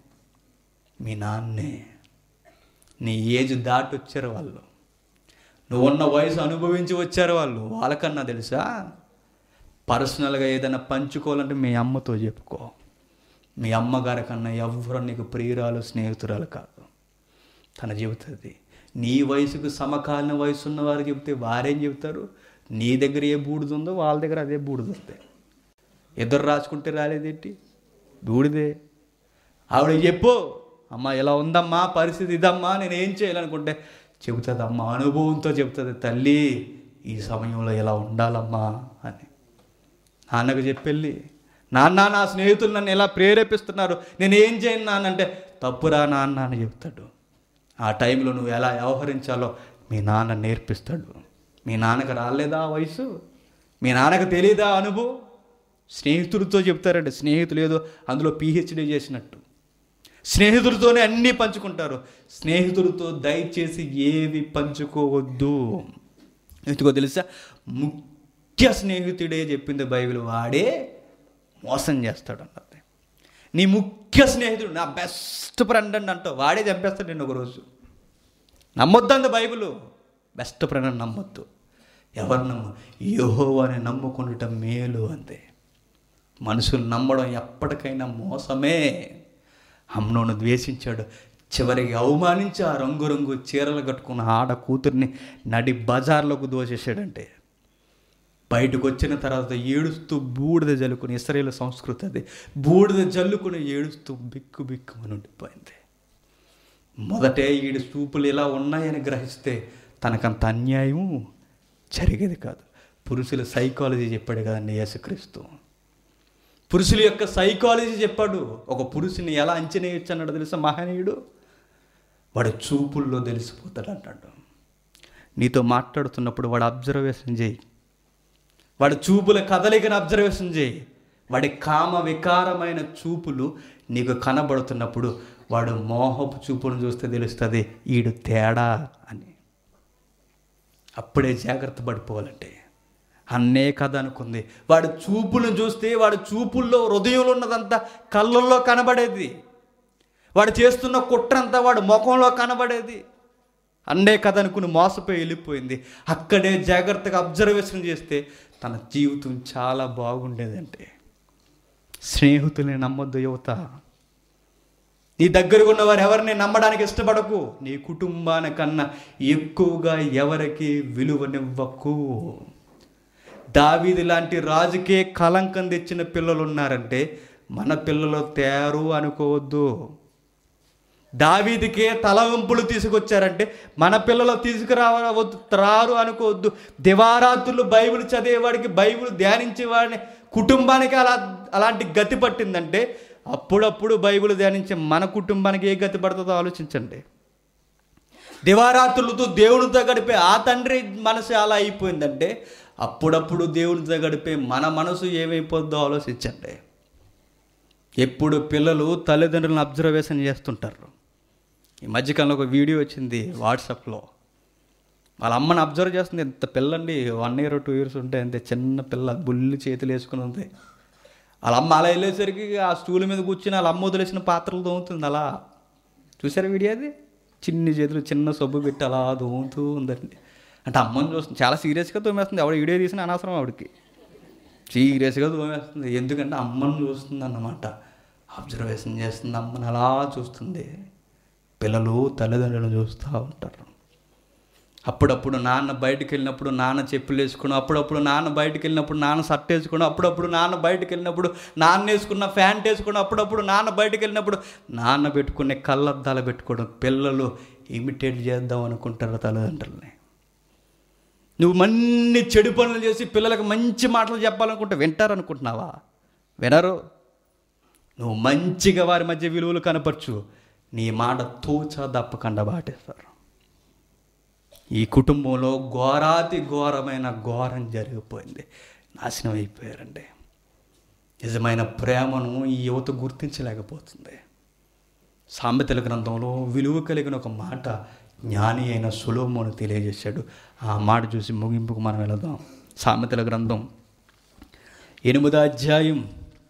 మీ నాన్నే నీ ఏజ్ దాటి వచ్చారు వాళ్ళు నువ్వున్న వయసు అనుభవించి వచ్చారు వాళ్ళు వాళ్ళకన్నా తెలుసా పర్సనల్గా ఏదైనా పంచుకోవాలంటే మీ అమ్మతో చెప్పుకో మీ అమ్మగారి కన్నా ఎవ్వరు నీకు ప్రియురాలు స్నేహితురాలు కాదు తన చెబుతుంది నీ వయసుకు సమకాలీన వయసు ఉన్న వారు చెబితే వారేం చెబుతారు నీ దగ్గర ఏ బూడిద ఉందో వాళ్ళ దగ్గర అదే బూడిద ఉంది ఇద్దరు రాసుకుంటే రాలేదేంటి బూడిదే ఆవిడ చెప్పు అమ్మ ఇలా ఉందమ్మా పరిస్థితి ఇదమ్మా నేను ఏం చేయాలనుకుంటే చెబుతుంది అమ్మ అనుభవంతో చెబుతుంది తల్లి ఈ సమయంలో ఇలా ఉండాలమ్మా అని నాన్నకు చెప్పెళ్ళి నాన్న నా స్నేహితులు నన్ను ఎలా ప్రేరేపిస్తున్నారు నేను ఏం చేయను నాన్న అంటే తప్పురా నాన్న అని చెప్తాడు ఆ టైంలో నువ్వు ఎలా వ్యవహరించాలో మీ నాన్న నేర్పిస్తాడు మీ నాన్నకు రాలేదా ఆ వయసు మీ నాన్నకు తెలియదా ఆ అనుభవం స్నేహితుడితో చెప్తారండి స్నేహితులు ఏదో అందులో పిహెచ్డి చేసినట్టు స్నేహితులతోనే అన్నీ పంచుకుంటారు స్నేహితులతో దయచేసి ఏవి పంచుకోవద్దు ఎందుకో తెలుసా ముఖ్య స్నేహితుడే చెప్పింది బైబిల్ వాడే మోసం చేస్తాడు అన్నది నీ ముఖ్య స్నేహితుడు నా బెస్ట్ ఫ్రెండ్ అని అంటావు వాడే చంపేస్తాడు నేను ఒకరోజు నమ్మొద్దంది బైబిల్ బెస్ట్ ఫ్రెండ్ అని నమ్మొద్దు ఎవరు నమ్ము యెహోవాని నమ్ముకుండటం మేలు అంతే మనుషులు నమ్మడం ఎప్పటికైనా మోసమే అమ్నోను ద్వేషించాడు చివరికి అవమానించి ఆ రంగురంగు చీరలు కట్టుకున్న ఆడ కూతుర్ని నడి బజార్లోకి దోచేసాడంటే బయటకు వచ్చిన తర్వాత ఏడుస్తూ బూడిద జల్లుకుని ఇస్రాయేల్ సంస్కృతి అది బూడిద జల్లుకుని ఏడుస్తూ బిక్కు బిక్కు అని ఉండిపోయింది మొదటే ఈడి చూపులు ఇలా ఉన్నాయని గ్రహిస్తే తనకంత అన్యాయం జరిగేది కాదు పురుషుల సైకాలజీ చెప్పాడు కదండి యేసుక్రీస్తు పురుషుల యొక్క సైకాలజీ చెప్పాడు ఒక పురుషుని ఎలా అంచనా వేయచ్చు అన్నాడు తెలుసా మహనీయుడు వాడి చూపుల్లో తెలిసిపోతాడు అంటాడు నీతో మాట్లాడుతున్నప్పుడు వాడు అబ్జర్వేషన్ చేయి వాడి చూపుల కదలికను అబ్జర్వేషన్ చేయి వాడి కామ వికారమైన చూపులు నీకు కనబడుతున్నప్పుడు వాడు మోహపు చూపును చూస్తే తెలుస్తుంది ఈడు తేడా అని అప్పుడే జాగ్రత్త పడిపోవాలంటే అన్నే కథ అనుకుంది వాడి చూపులను చూస్తే వాడి చూపుల్లో హృదయంలో ఉన్నదంతా కళ్ళల్లో కనబడేది వాడు చేస్తున్న కుట్రంతా వాడి ముఖంలో కనబడేది అన్నే కథ అనుకుని మోసపోయి వెళ్ళిపోయింది అక్కడే జాగ్రత్తగా అబ్జర్వేషన్ చేస్తే తన జీవితం చాలా బాగుండేదంటే స్నేహితుల్ని నమ్మొద్దు యువత నీ దగ్గరకు ఉన్న వారు ఎవరిని నమ్మడానికి ఇష్టపడకు నీ కుటుంబానికన్నా ఎక్కువగా ఎవరికి విలువనివ్వకు దావీది లాంటి రాజుకే కలంకం తెచ్చిన పిల్లలు ఉన్నారంటే మన పిల్లలు తయారు అనుకోవద్దు దావీదికే తలవంపులు తీసుకొచ్చారంటే మన పిల్లలు తీసుకురావద్దు రారు అనుకోవద్దు దివారాత్రులు బైబిల్ చదివేవాడికి బైబిల్ ధ్యానించేవాడిని కుటుంబానికి అలా అలాంటి గతి పట్టిందంటే అప్పుడప్పుడు బైబిల్ ధ్యానించే మన కుటుంబానికి ఏ గతి పడుతుందో ఆలోచించండి దివారాత్రులతో దేవునితో గడిపే ఆ తండ్రి మనసు అలా అయిపోయిందంటే అప్పుడప్పుడు దేవునితో గడిపే మన మనసు ఏమైపోద్దో ఆలోచించండి ఎప్పుడు పిల్లలు తల్లిదండ్రులను అబ్జర్వేషన్ చేస్తుంటారు ఈ మధ్యకాలంలో ఒక వీడియో వచ్చింది వాట్సాప్లో వాళ్ళ అమ్మని అబ్జర్వ్ చేస్తుంది ఎంత పిల్లండి వన్ ఇయర్ టూ ఇయర్స్ ఉంటే అంతే చిన్న పిల్ల బుల్లి చేతులు వేసుకుని ఉంది వాళ్ళ అమ్మ అలా వెళ్ళేసరికి ఆ స్టూల్ మీద కూర్చుని వాళ్ళ అమ్మ వదిలేసిన పాత్రలు తోముతుంది అలా చూసారా వీడియో అది చిన్ని చేతులు చిన్న సబ్బు పెట్టి అలా తోముతూ ఉందండి అంటే అమ్మని చూస్తుంది చాలా సీరియస్గా తోమేస్తుంది ఆవిడ వీడియో తీసిన అనవసరం ఆవిడకి సీరియస్గా తోమేస్తుంది ఎందుకంటే అమ్మని చూస్తుంది అన్నమాట అబ్జర్వేషన్ చేస్తుంది అమ్మని అలా చూస్తుంది పిల్లలు తల్లిదండ్రులను చూస్తూ ఉంటారు అప్పుడప్పుడు నాన్న బయటికి వెళ్ళినప్పుడు నాన్న చెప్పులు వేసుకుని అప్పుడప్పుడు నాన్న బయటికి వెళ్ళినప్పుడు నాన్న షర్ట్ వేసుకుని అప్పుడప్పుడు నాన్న బయటికి వెళ్ళినప్పుడు నాన్న వేసుకున్న ప్యాంట్ వేసుకుని అప్పుడప్పుడు నాన్న బయటికి వెళ్ళినప్పుడు నాన్న పెట్టుకునే కళ్ళద్దాలు పెట్టుకోవడం పిల్లలు ఇమిటేట్ చేద్దాం అనుకుంటారు తల్లిదండ్రులని నువ్వు మన్ని చెడు పనులు చేసి పిల్లలకు మంచి మాటలు చెప్పాలనుకుంటే వింటారనుకుంటున్నావా వినరు నువ్వు మంచిగా వారి మధ్య విలువలు కనపరచు నీ మాట తూచా దప్పకుండా బాటేస్తారు ఈ కుటుంబంలో ఘోరాతి ఘోరమైన ఘోరం జరిగిపోయింది నాశనం అయిపోయారండి నిజమైన ప్రేమను ఈ యువత గుర్తించలేకపోతుంది సామెతల గ్రంథంలో విలువ కలిగిన ఒక మాట జ్ఞాని అయిన సులోమోను తెలియజేశాడు ఆ మాట చూసి ముగింపుకు మనం వెళదాం సామెతల గ్రంథం ఎనిమిదో అధ్యాయం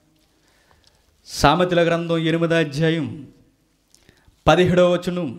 సామెతల గ్రంథం ఎనిమిదో అధ్యాయం పదిహేడవ వచనం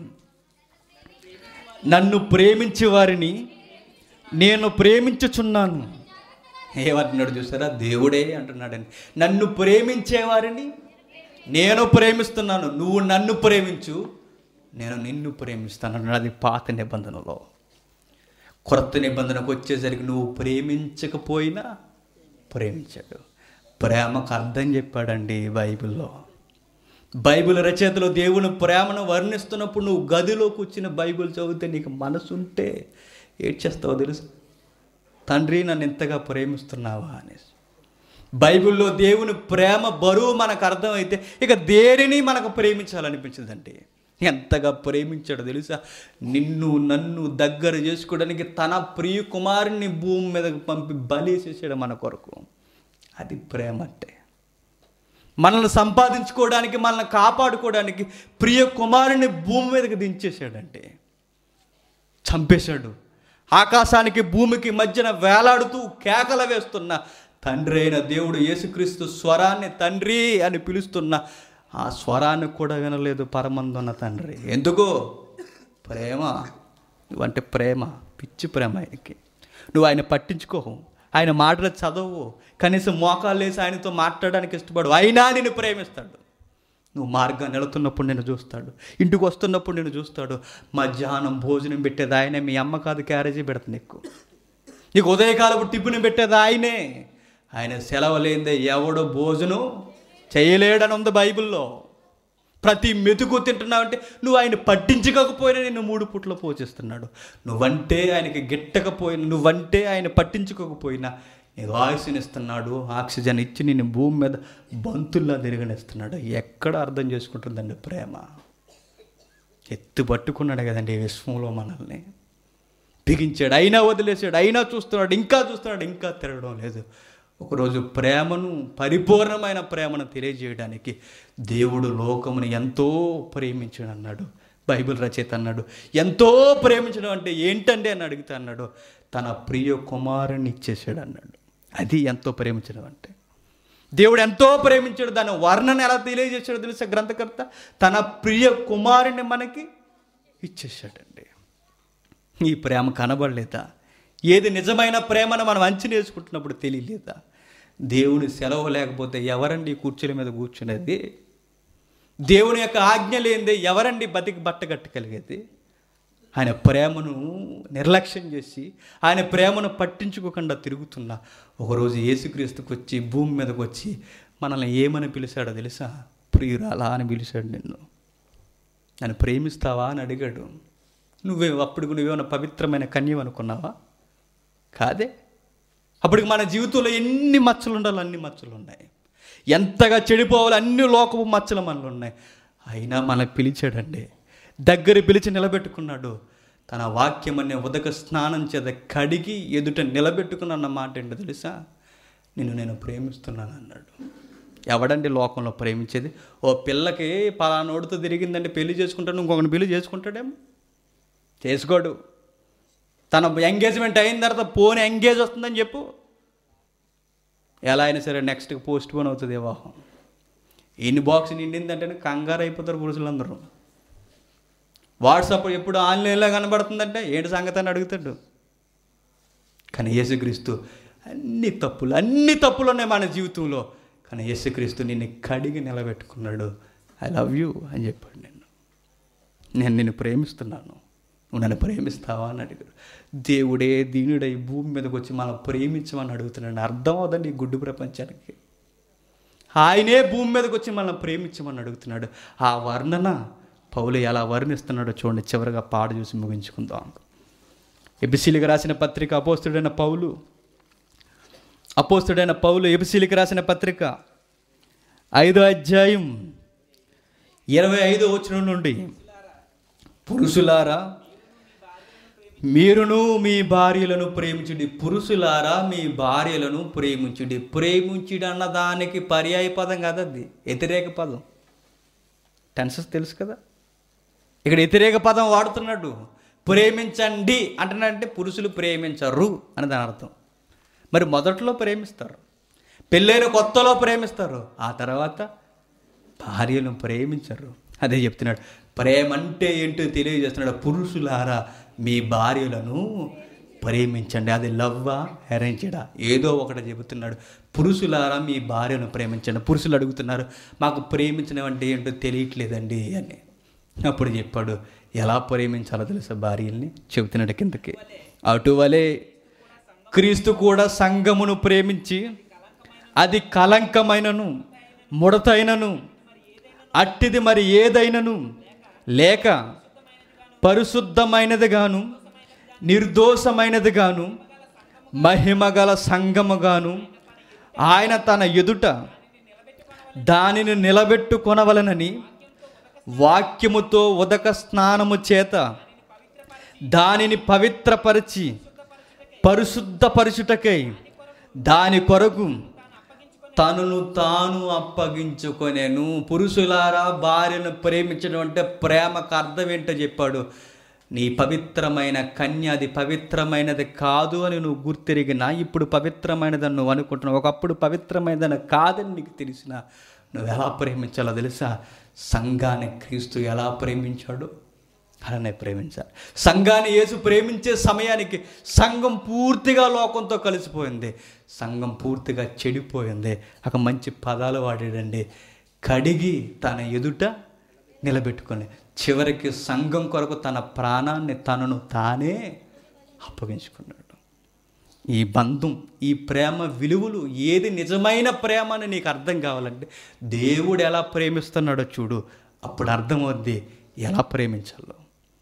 నన్ను ప్రేమించే వారిని నేను ప్రేమించుచున్నాను ఏమంటున్నాడు చూసారా దేవుడే అంటున్నాడండి నన్ను ప్రేమించే వారిని నేను ప్రేమిస్తున్నాను నువ్వు నన్ను ప్రేమించు నేను నిన్ను ప్రేమిస్తాను అన్నాడు అది పాత నిబంధనలో కొత్త నిబంధనకు వచ్చేసరికి నువ్వు ప్రేమించకపోయినా ప్రేమించాడు ప్రేమకు అర్థం చెప్పాడండి బైబిల్లో బైబిల్ రచయితలు దేవుని ప్రేమను వర్ణిస్తున్నప్పుడు నువ్వు గదిలో కూర్చుని బైబిల్ చదివితే నీకు మనసు ఉంటే ఏడ్చేస్తావో తెలుసు తండ్రి నన్ను ఎంతగా ప్రేమిస్తున్నావా అనేసి బైబిల్లో దేవుని ప్రేమ బరువు మనకు అర్థమైతే ఇక దేనిని మనకు ప్రేమించాలనిపించిందండి ఎంతగా ప్రేమించాడో తెలుసా నిన్ను నన్ను దగ్గర చేసుకోవడానికి తన ప్రియ కుమారుని భూమి మీదకి పంపి బలి చేసాడు మన కొరకు అది ప్రేమ అంటే మనల్ని సంపాదించుకోవడానికి మనల్ని కాపాడుకోవడానికి ప్రియ కుమారుని భూమి మీదకి దించేశాడంటే చంపేశాడు ఆకాశానికి భూమికి మధ్యన వేలాడుతూ కేకలు వేస్తున్న తండ్రి అయిన దేవుడు యేసుక్రీస్తు స్వరాన్ని తండ్రి అని పిలుస్తున్న ఆ స్వరాన్ని కూడా వినలేదు పరమందున్న తండ్రి ఎందుకు ప్రేమ నువ్వంటే ప్రేమ పిచ్చి ప్రేమ ఆయనకి నువ్వు ఆయన పట్టించుకోవు ఆయన మాటలు చదవు కనీసం మోకాలు వేసి ఆయనతో మాట్లాడడానికి ఇష్టపడు అయినా నిన్ను ప్రేమిస్తాడు నువ్వు మార్గాన్ని వెళుతున్నప్పుడు నేను చూస్తాడు ఇంటికి వస్తున్నప్పుడు నేను చూస్తాడు మధ్యాహ్నం భోజనం పెట్టేది ఆయనే మీ అమ్మ కాదు క్యారేజీ పెడతా నీకు నీకు ఉదయకాలపు టిఫిన్ పెట్టేది ఆయనే ఆయన సెలవు లేదే ఎవడో భోజనం చేయలేడని ఉంది బైబిల్లో ప్రతి మెతుకు తింటున్నావంటే నువ్వు ఆయన పట్టించుకోకపోయినా నిన్ను మూడు పుట్లు పోషిస్తున్నాడు నువ్వంటే ఆయనకి గిట్టకపోయినా నువ్వంటే ఆయన పట్టించుకోకపోయినా నీకు ఆయుష్నిస్తున్నాడు ఆక్సిజన్ ఇచ్చి నిన్ను భూమి మీద బంతుల్లా తిరగనిస్తున్నాడు ఎక్కడ అర్థం చేసుకుంటుందండి ప్రేమ ఎత్తు పట్టుకున్నాడు కదండి ఈ విశ్వంలో మనల్ని బిగించాడు అయినా వదిలేసాడు అయినా చూస్తున్నాడు ఇంకా చూస్తున్నాడు ఇంకా తిరగడం లేదు ఒకరోజు ప్రేమను పరిపూర్ణమైన ప్రేమను తెలియజేయడానికి దేవుడు లోకముని ఎంతో ప్రేమించాడు అన్నాడు బైబిల్ రచయిత అన్నాడు ఎంతో ప్రేమించడం అంటే ఏంటండి అని అడిగితే అన్నాడు తన ప్రియ కుమారుని ఇచ్చేసాడు అన్నాడు అది ఎంతో ప్రేమించడం అంటే దేవుడు ఎంతో ప్రేమించాడు దాని వర్ణన ఎలా తెలియజేశాడో తెలుసా గ్రంథకర్త తన ప్రియ కుమారుని మనకి ఇచ్చేసాడండి ఈ ప్రేమ కనబడలేదా ఏది నిజమైన ప్రేమను మనం అంచనా వేసుకుంటున్నప్పుడు తెలియలేదా దేవుని సెలవు లేకపోతే ఎవరండి ఈ కుర్చీల మీద కూర్చునేది దేవుని యొక్క ఆజ్ఞ లేనిదే ఎవరండి బతికి బట్ట కట్టగలిగేది ఆయన ప్రేమను నిర్లక్ష్యం చేసి ఆయన ప్రేమను పట్టించుకోకుండా తిరుగుతున్నా ఒకరోజు యేసుక్రీస్తుకు వచ్చి భూమి మీదకి వచ్చి మనల్ని ఏమని పిలిచాడో తెలుసా ప్రియురాలా అని పిలిచాడు నిన్ను నన్ను ప్రేమిస్తావా అని అడిగాడు నువ్వే అప్పుడు నువ్వేమైనా పవిత్రమైన కన్యం అనుకున్నావా కాదే అప్పటికి మన జీవితంలో ఎన్ని మచ్చలు ఉండాలో అన్ని మచ్చలు ఉన్నాయి ఎంతగా చెడిపోవాలి అన్ని లోకపు మచ్చలు మనలో ఉన్నాయి అయినా మన పిలిచాడండి దగ్గర పిలిచి నిలబెట్టుకున్నాడు తన వాక్యం అనే ఉదక స్నానం చేత కడిగి ఎదుట నిలబెట్టుకున్న మాట ఏంటో తెలుసా నిన్ను నేను ప్రేమిస్తున్నాను అన్నాడు ఎవడండి లోకంలో ప్రేమించేది ఓ పిల్లకి పలానోడితో తిరిగిందంటే పెళ్లి చేసుకుంటాడు ఇంకొకరిని పెళ్లి చేసుకుంటాడేమో చేసుకోడు తన ఎంగేజ్మెంట్ అయిన తర్వాత పోని ఎంగేజ్ వస్తుందని చెప్పు ఎలా అయినా సరే నెక్స్ట్ పోస్ట్ పోన్ అవుతుంది వివాహం ఎన్ని బాక్స్ నిండిందంటే కంగారు అయిపోతారు పురుషులందరూ వాట్సాప్ ఎప్పుడు ఆన్లైన్లో కనబడుతుందంటే ఏంటి సంగతి అని అడుగుతాడు కానీ యేసుక్రీస్తు అన్ని తప్పులు అన్ని తప్పులు ఉన్నాయి మన జీవితంలో కానీ యేసుక్రీస్తు నిన్ను కడిగి నిలబెట్టుకున్నాడు ఐ లవ్ యూ అని చెప్పాడు నేను నేను నిన్ను ప్రేమిస్తున్నాను నువ్వు నన్ను ప్రేమిస్తావా అని అడిగాడు దేవుడే దీనుడై భూమి మీదకి వచ్చి మనం ప్రేమించమని అడుగుతున్నాడు అర్థం అవుదండి ఈ గుడ్డు ప్రపంచానికి ఆయనే భూమి మీదకి వచ్చి మనం ప్రేమించమని అడుగుతున్నాడు ఆ వర్ణన పౌలు ఎలా వర్ణిస్తున్నాడో చూడండి చివరిగా పాడు చూసి ముగించుకుందాం ఎబిసిలికి రాసిన పత్రిక అపోస్తుడైన పౌలు అపోస్తుడైన పౌలు ఎబిసిలికి రాసిన పత్రిక ఐదో అధ్యాయం ఇరవై ఐదో వచనం నుండి పురుషులారా మీరును మీ భార్యలను ప్రేమించుడి పురుషులారా మీ భార్యలను ప్రేమించుడి ప్రేమించుడి అన్న దానికి పర్యాయ పదం కదా అది వ్యతిరేక పదం టెన్సెస్ తెలుసు కదా ఇక్కడ వ్యతిరేక పదం వాడుతున్నాడు ప్రేమించండి అంటున్నాడంటే పురుషులు ప్రేమించరు అని దాని అర్థం మరి మొదట్లో ప్రేమిస్తారు పెళ్ళైన కొత్తలో ప్రేమిస్తారు ఆ తర్వాత భార్యను ప్రేమించరు అదే చెప్తున్నాడు ప్రేమ అంటే ఏంటో తెలియజేస్తున్నాడు పురుషులారా మీ భార్యలను ప్రేమించండి అది లవ్వా హెరించడా ఏదో ఒకటి చెబుతున్నాడు పురుషులారా మీ భార్యను ప్రేమించండి పురుషులు అడుగుతున్నారు మాకు ప్రేమించడం అంటే ఏంటో తెలియట్లేదండి అని అప్పుడు చెప్పాడు ఎలా ప్రేమించాలో తెలుసా భార్యల్ని చెబుతున్నాడు కిందకి అటువలే క్రీస్తు కూడా సంఘమును ప్రేమించి అది కలంకమైనను ముడతైనను అట్టిది మరి ఏదైనను లేక పరిశుద్ధమైనది గాను నిర్దోషమైనది గాను మహిమగల సంగము గాను ఆయన తన ఎదుట దానిని నిలబెట్టుకొనవలనని వాక్యముతో ఉదక స్నానము చేత దానిని పవిత్రపరిచి పరిశుద్ధపరచుటకై దాని కొరకు తనను తాను అప్పగించుకొనేను పురుషులారా భార్యను ప్రేమించడం అంటే ప్రేమకు అర్థం ఏంటో చెప్పాడు నీ పవిత్రమైన కన్య అది పవిత్రమైనది కాదు అని నువ్వు గుర్తిరిగినా ఇప్పుడు పవిత్రమైనదని నువ్వు అనుకుంటున్నావు ఒకప్పుడు పవిత్రమైనదని కాదని నీకు తెలిసిన నువ్వు ఎలా ప్రేమించాలో తెలుసా సంఘాన్ని క్రీస్తు ఎలా ప్రేమించాడు అలానే ప్రేమించాలి సంఘాన్ని యేసు ప్రేమించే సమయానికి సంఘం పూర్తిగా లోకంతో కలిసిపోయింది సంఘం పూర్తిగా చెడిపోయింది ఒక మంచి పదాలు వాడాడండి కడిగి తన ఎదుట నిలబెట్టుకొని చివరికి సంఘం కొరకు తన ప్రాణాన్ని తనను తానే అప్పగించుకున్నాడు ఈ బంధం ఈ ప్రేమ విలువలు ఏది నిజమైన ప్రేమ అని నీకు అర్థం కావాలంటే దేవుడు ఎలా ప్రేమిస్తున్నాడో చూడు అప్పుడు అర్థమవుద్ది ఎలా ప్రేమించాలో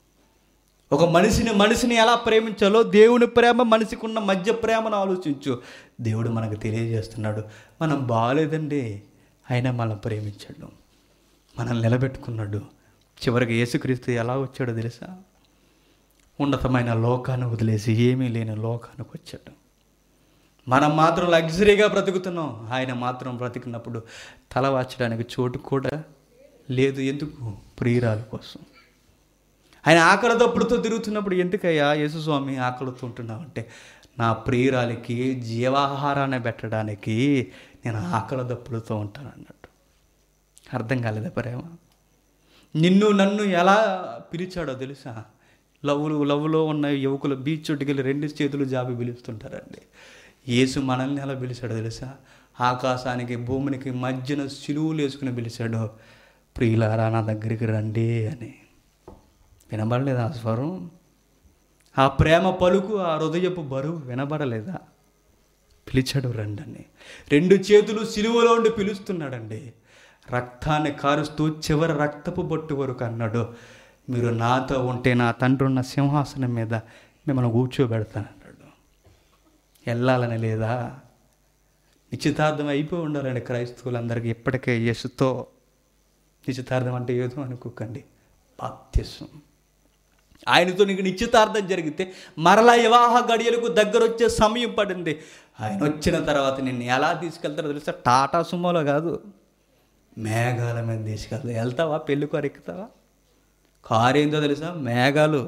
ఒక మనిషిని మనిషిని ఎలా ప్రేమించాలో దేవుని ప్రేమ మనిషికి ఉన్న మధ్య ప్రేమను ఆలోచించు దేవుడు మనకు తెలియజేస్తున్నాడు మనం బాగాలేదండి అయినా మనం ప్రేమించాడు మనల్ని నిలబెట్టుకున్నాడు చివరికి యేసుక్రీస్తు ఎలా వచ్చాడో తెలుసా ఉన్నతమైన లోకాన్ని వదిలేసి ఏమీ లేని లోకానికి వచ్చాడు మనం మాత్రం లగ్జరీగా బ్రతుకుతున్నాం ఆయన మాత్రం బ్రతికినప్పుడు తల వాచడానికి చోటు కూడా లేదు ఎందుకు ప్రియురాల కోసం ఆయన ఆకలి దప్పుడుతో తిరుగుతున్నప్పుడు ఎందుకయ్యా యేసుస్వామి ఆకలితో ఉంటున్నావు అంటే నా ప్రియురాలికి జీవాహారాన్ని పెట్టడానికి నేను ఆకలి దప్పుడుతో ఉంటాను అన్నట్టు అర్థం కాలేదా ప్రేమ నిన్ను నన్ను ఎలా పిలిచాడో తెలుసా లవ్లు లవ్లో ఉన్న యువకులు బీచ్ చుట్టుకెళ్ళి రెండు చేతులు జాబి పిలుస్తుంటారండి యేసు మనల్ని ఎలా పిలిచాడో తెలుసా ఆకాశానికి భూమినికి మధ్యన సిలువులు వేసుకుని పిలిచాడు ప్రియులారా నా దగ్గరికి రండి అని వినబడలేదు ఆ స్వరం ఆ ప్రేమ పలుకు ఆ హృదయపు బరువు వినబడలేదా పిలిచాడు రండని రెండు చేతులు సిలువలో ఉండి పిలుస్తున్నాడండి రక్తాన్ని కారుస్తూ చివరి రక్తపు బొట్టు వరకు అన్నాడు మీరు నాతో ఉంటే నా తండ్రి ఉన్న సింహాసనం మీద మిమ్మల్ని కూర్చోబెడతానన్నాడు వెళ్ళాలని లేదా నిశ్చితార్థం అయిపోయి ఉండాలండి క్రైస్తవులందరికీ ఇప్పటికే యేసుతో నిశ్చితార్థం అంటే ఏదో అనుకోకండి బాప్త్యసం ఆయనతో నీకు నిశ్చితార్థం జరిగితే మరలా వివాహ గడియలకు దగ్గర వచ్చే సమయం పడింది ఆయన వచ్చిన తర్వాత నిన్ను ఎలా తీసుకెళ్తారో తెలుసా టాటా సుమోలో కాదు మేఘాల మీద తీసుకెళ్తా వెళ్తావా పెళ్ళి కారు ఎక్కుతావా కారు ఏందో తెలుసా మేఘాలు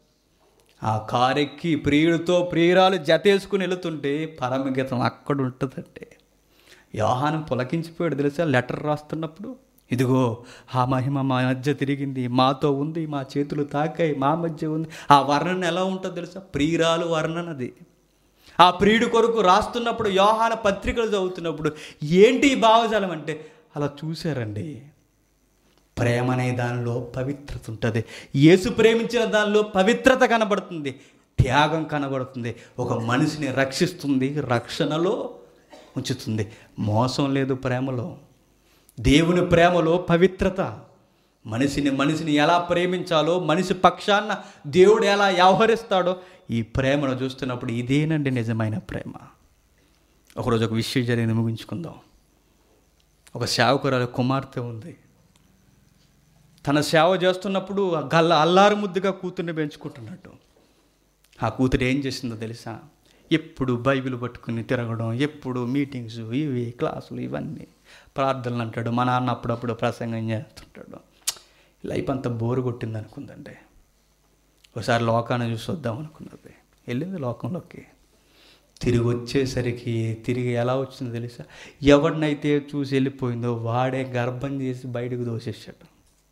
ఆ కారు ఎక్కి ప్రియుడితో ప్రియురాలు జతేసుకుని వెళుతుంటే పరమగీతం అక్కడ ఉంటుందంటే యోహాను పులకించిపోయాడు తెలుసా లెటర్ రాస్తున్నప్పుడు ఇదిగో ఆ మహిమ మా మధ్య తిరిగింది మాతో ఉంది మా చేతులు తాకాయి మా మధ్య ఉంది ఆ వర్ణన ఎలా ఉంటుందో తెలుసా ప్రియురాలు వర్ణనది ఆ ప్రియుడి కొరకు రాస్తున్నప్పుడు యోహాన పత్రికలు చదువుతున్నప్పుడు ఏంటి ఈ భావజాలం అంటే అలా చూశారండి ప్రేమ అనే దానిలో పవిత్రత ఉంటుంది యేసు ప్రేమించిన దానిలో పవిత్రత కనబడుతుంది త్యాగం కనబడుతుంది ఒక మనిషిని రక్షిస్తుంది రక్షణలో ఉంచుతుంది మోసం లేదు ప్రేమలో దేవుని ప్రేమలో పవిత్రత మనిషిని మనిషిని ఎలా ప్రేమించాలో మనిషి పక్షాన దేవుడు ఎలా వ్యవహరిస్తాడో ఈ ప్రేమను చూస్తున్నప్పుడు ఇదేనండి నిజమైన ప్రేమ ఒకరోజు ఒక విషయం జరిగింది ముగించుకుందాం ఒక సేవకురాలు కుమార్తె ఉంది తన సేవ చేస్తున్నప్పుడు ఆ గల్ల అల్లారు ముద్దుగా కూతుర్ని పెంచుకుంటున్నట్టు ఆ కూతురు ఏం చేసిందో తెలుసా ఎప్పుడు బైబిల్ పట్టుకుని తిరగడం ఎప్పుడు మీటింగ్స్ ఇవి క్లాసులు ఇవన్నీ ప్రార్థనలు అంటాడు మా నాన్న అప్పుడప్పుడు ప్రసంగం చేస్తుంటాడు లైఫ్ అంతా బోరు కొట్టింది అనుకుందండి ఒకసారి లోకాన్ని చూసి వద్దాం అనుకున్నది వెళ్ళింది లోకంలోకి తిరిగి వచ్చేసరికి తిరిగి ఎలా వచ్చిందో తెలుసా ఎవరినైతే చూసి వెళ్ళిపోయిందో వాడే గర్భం చేసి బయటకు దోసేసాడు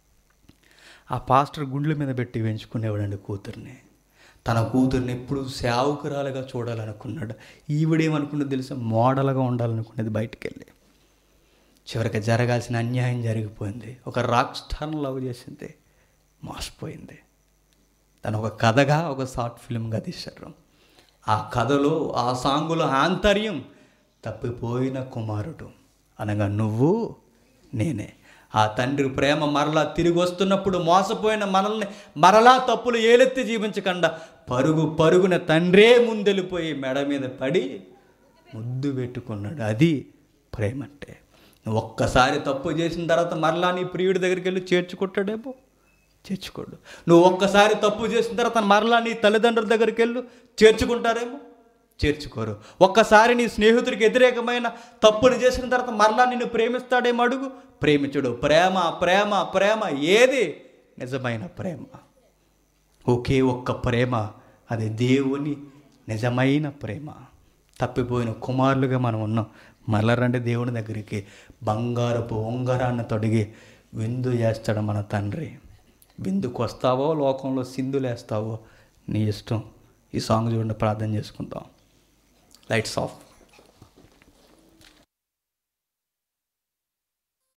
ఆ పాస్టర్ గుండెల మీద పెట్టి పెంచుకునేవాడండి కూతుర్ని తన కూతుర్ని ఎప్పుడు సేవకురాలుగా చూడాలనుకున్నాడు ఈవిడేమనుకున్నది తెలుసా మోడల్గా ఉండాలనుకునేది బయటికి వెళ్ళి చివరికి జరగాల్సిన అన్యాయం జరిగిపోయింది ఒక రాక్ స్టార్ని లవ్ చేసింది మోసపోయింది తను ఒక కథగా ఒక షార్ట్ ఫిల్మ్గా తీశారు ఆ కథలో ఆ సాంగులో ఆంతర్యం తప్పిపోయిన కుమారుడు అనగా నువ్వు నేనే ఆ తండ్రి ప్రేమ మరలా తిరిగి వస్తున్నప్పుడు మోసపోయిన మనల్ని మరలా తప్పులు ఏలెత్తి జీవించకుండా పరుగు పరుగున తండ్రే ముందెళ్ళిపోయి మెడ మీద పడి ముద్దు పెట్టుకున్నాడు అది ప్రేమ అంటే నువ్వు ఒక్కసారి తప్పు చేసిన తర్వాత మరలా నీ ప్రియుడి దగ్గరికి వెళ్ళి చేర్చుకుంటాడేమో చేర్చుకోడు నువ్వు ఒక్కసారి తప్పు చేసిన తర్వాత మరలా నీ తల్లిదండ్రుల దగ్గరికి వెళ్ళు చేర్చుకుంటారేమో చేర్చుకోరు ఒక్కసారి నీ స్నేహితుడికి వ్యతిరేకమైన తప్పుని చేసిన తర్వాత మరలా నిన్ను ప్రేమిస్తాడేమో అడుగు ప్రేమించుడు ప్రేమ ప్రేమ ప్రేమ ఏది నిజమైన ప్రేమ ఒకే ఒక్క ప్రేమ అది దేవుని నిజమైన ప్రేమ తప్పిపోయిన కుమారులుగా మనం ఉన్నాం మళ్ళా రండి దేవుని దగ్గరికి బంగారపు ఉంగరాన్ని తొడిగి విందు చేస్తాడు మన తండ్రి విందుకు వస్తావో లోకంలో సింధులేస్తావో నీ ఇష్టం ఈ సాంగ్ చూడండి ప్రార్థన చేసుకుందాం లైట్స్ ఆఫ్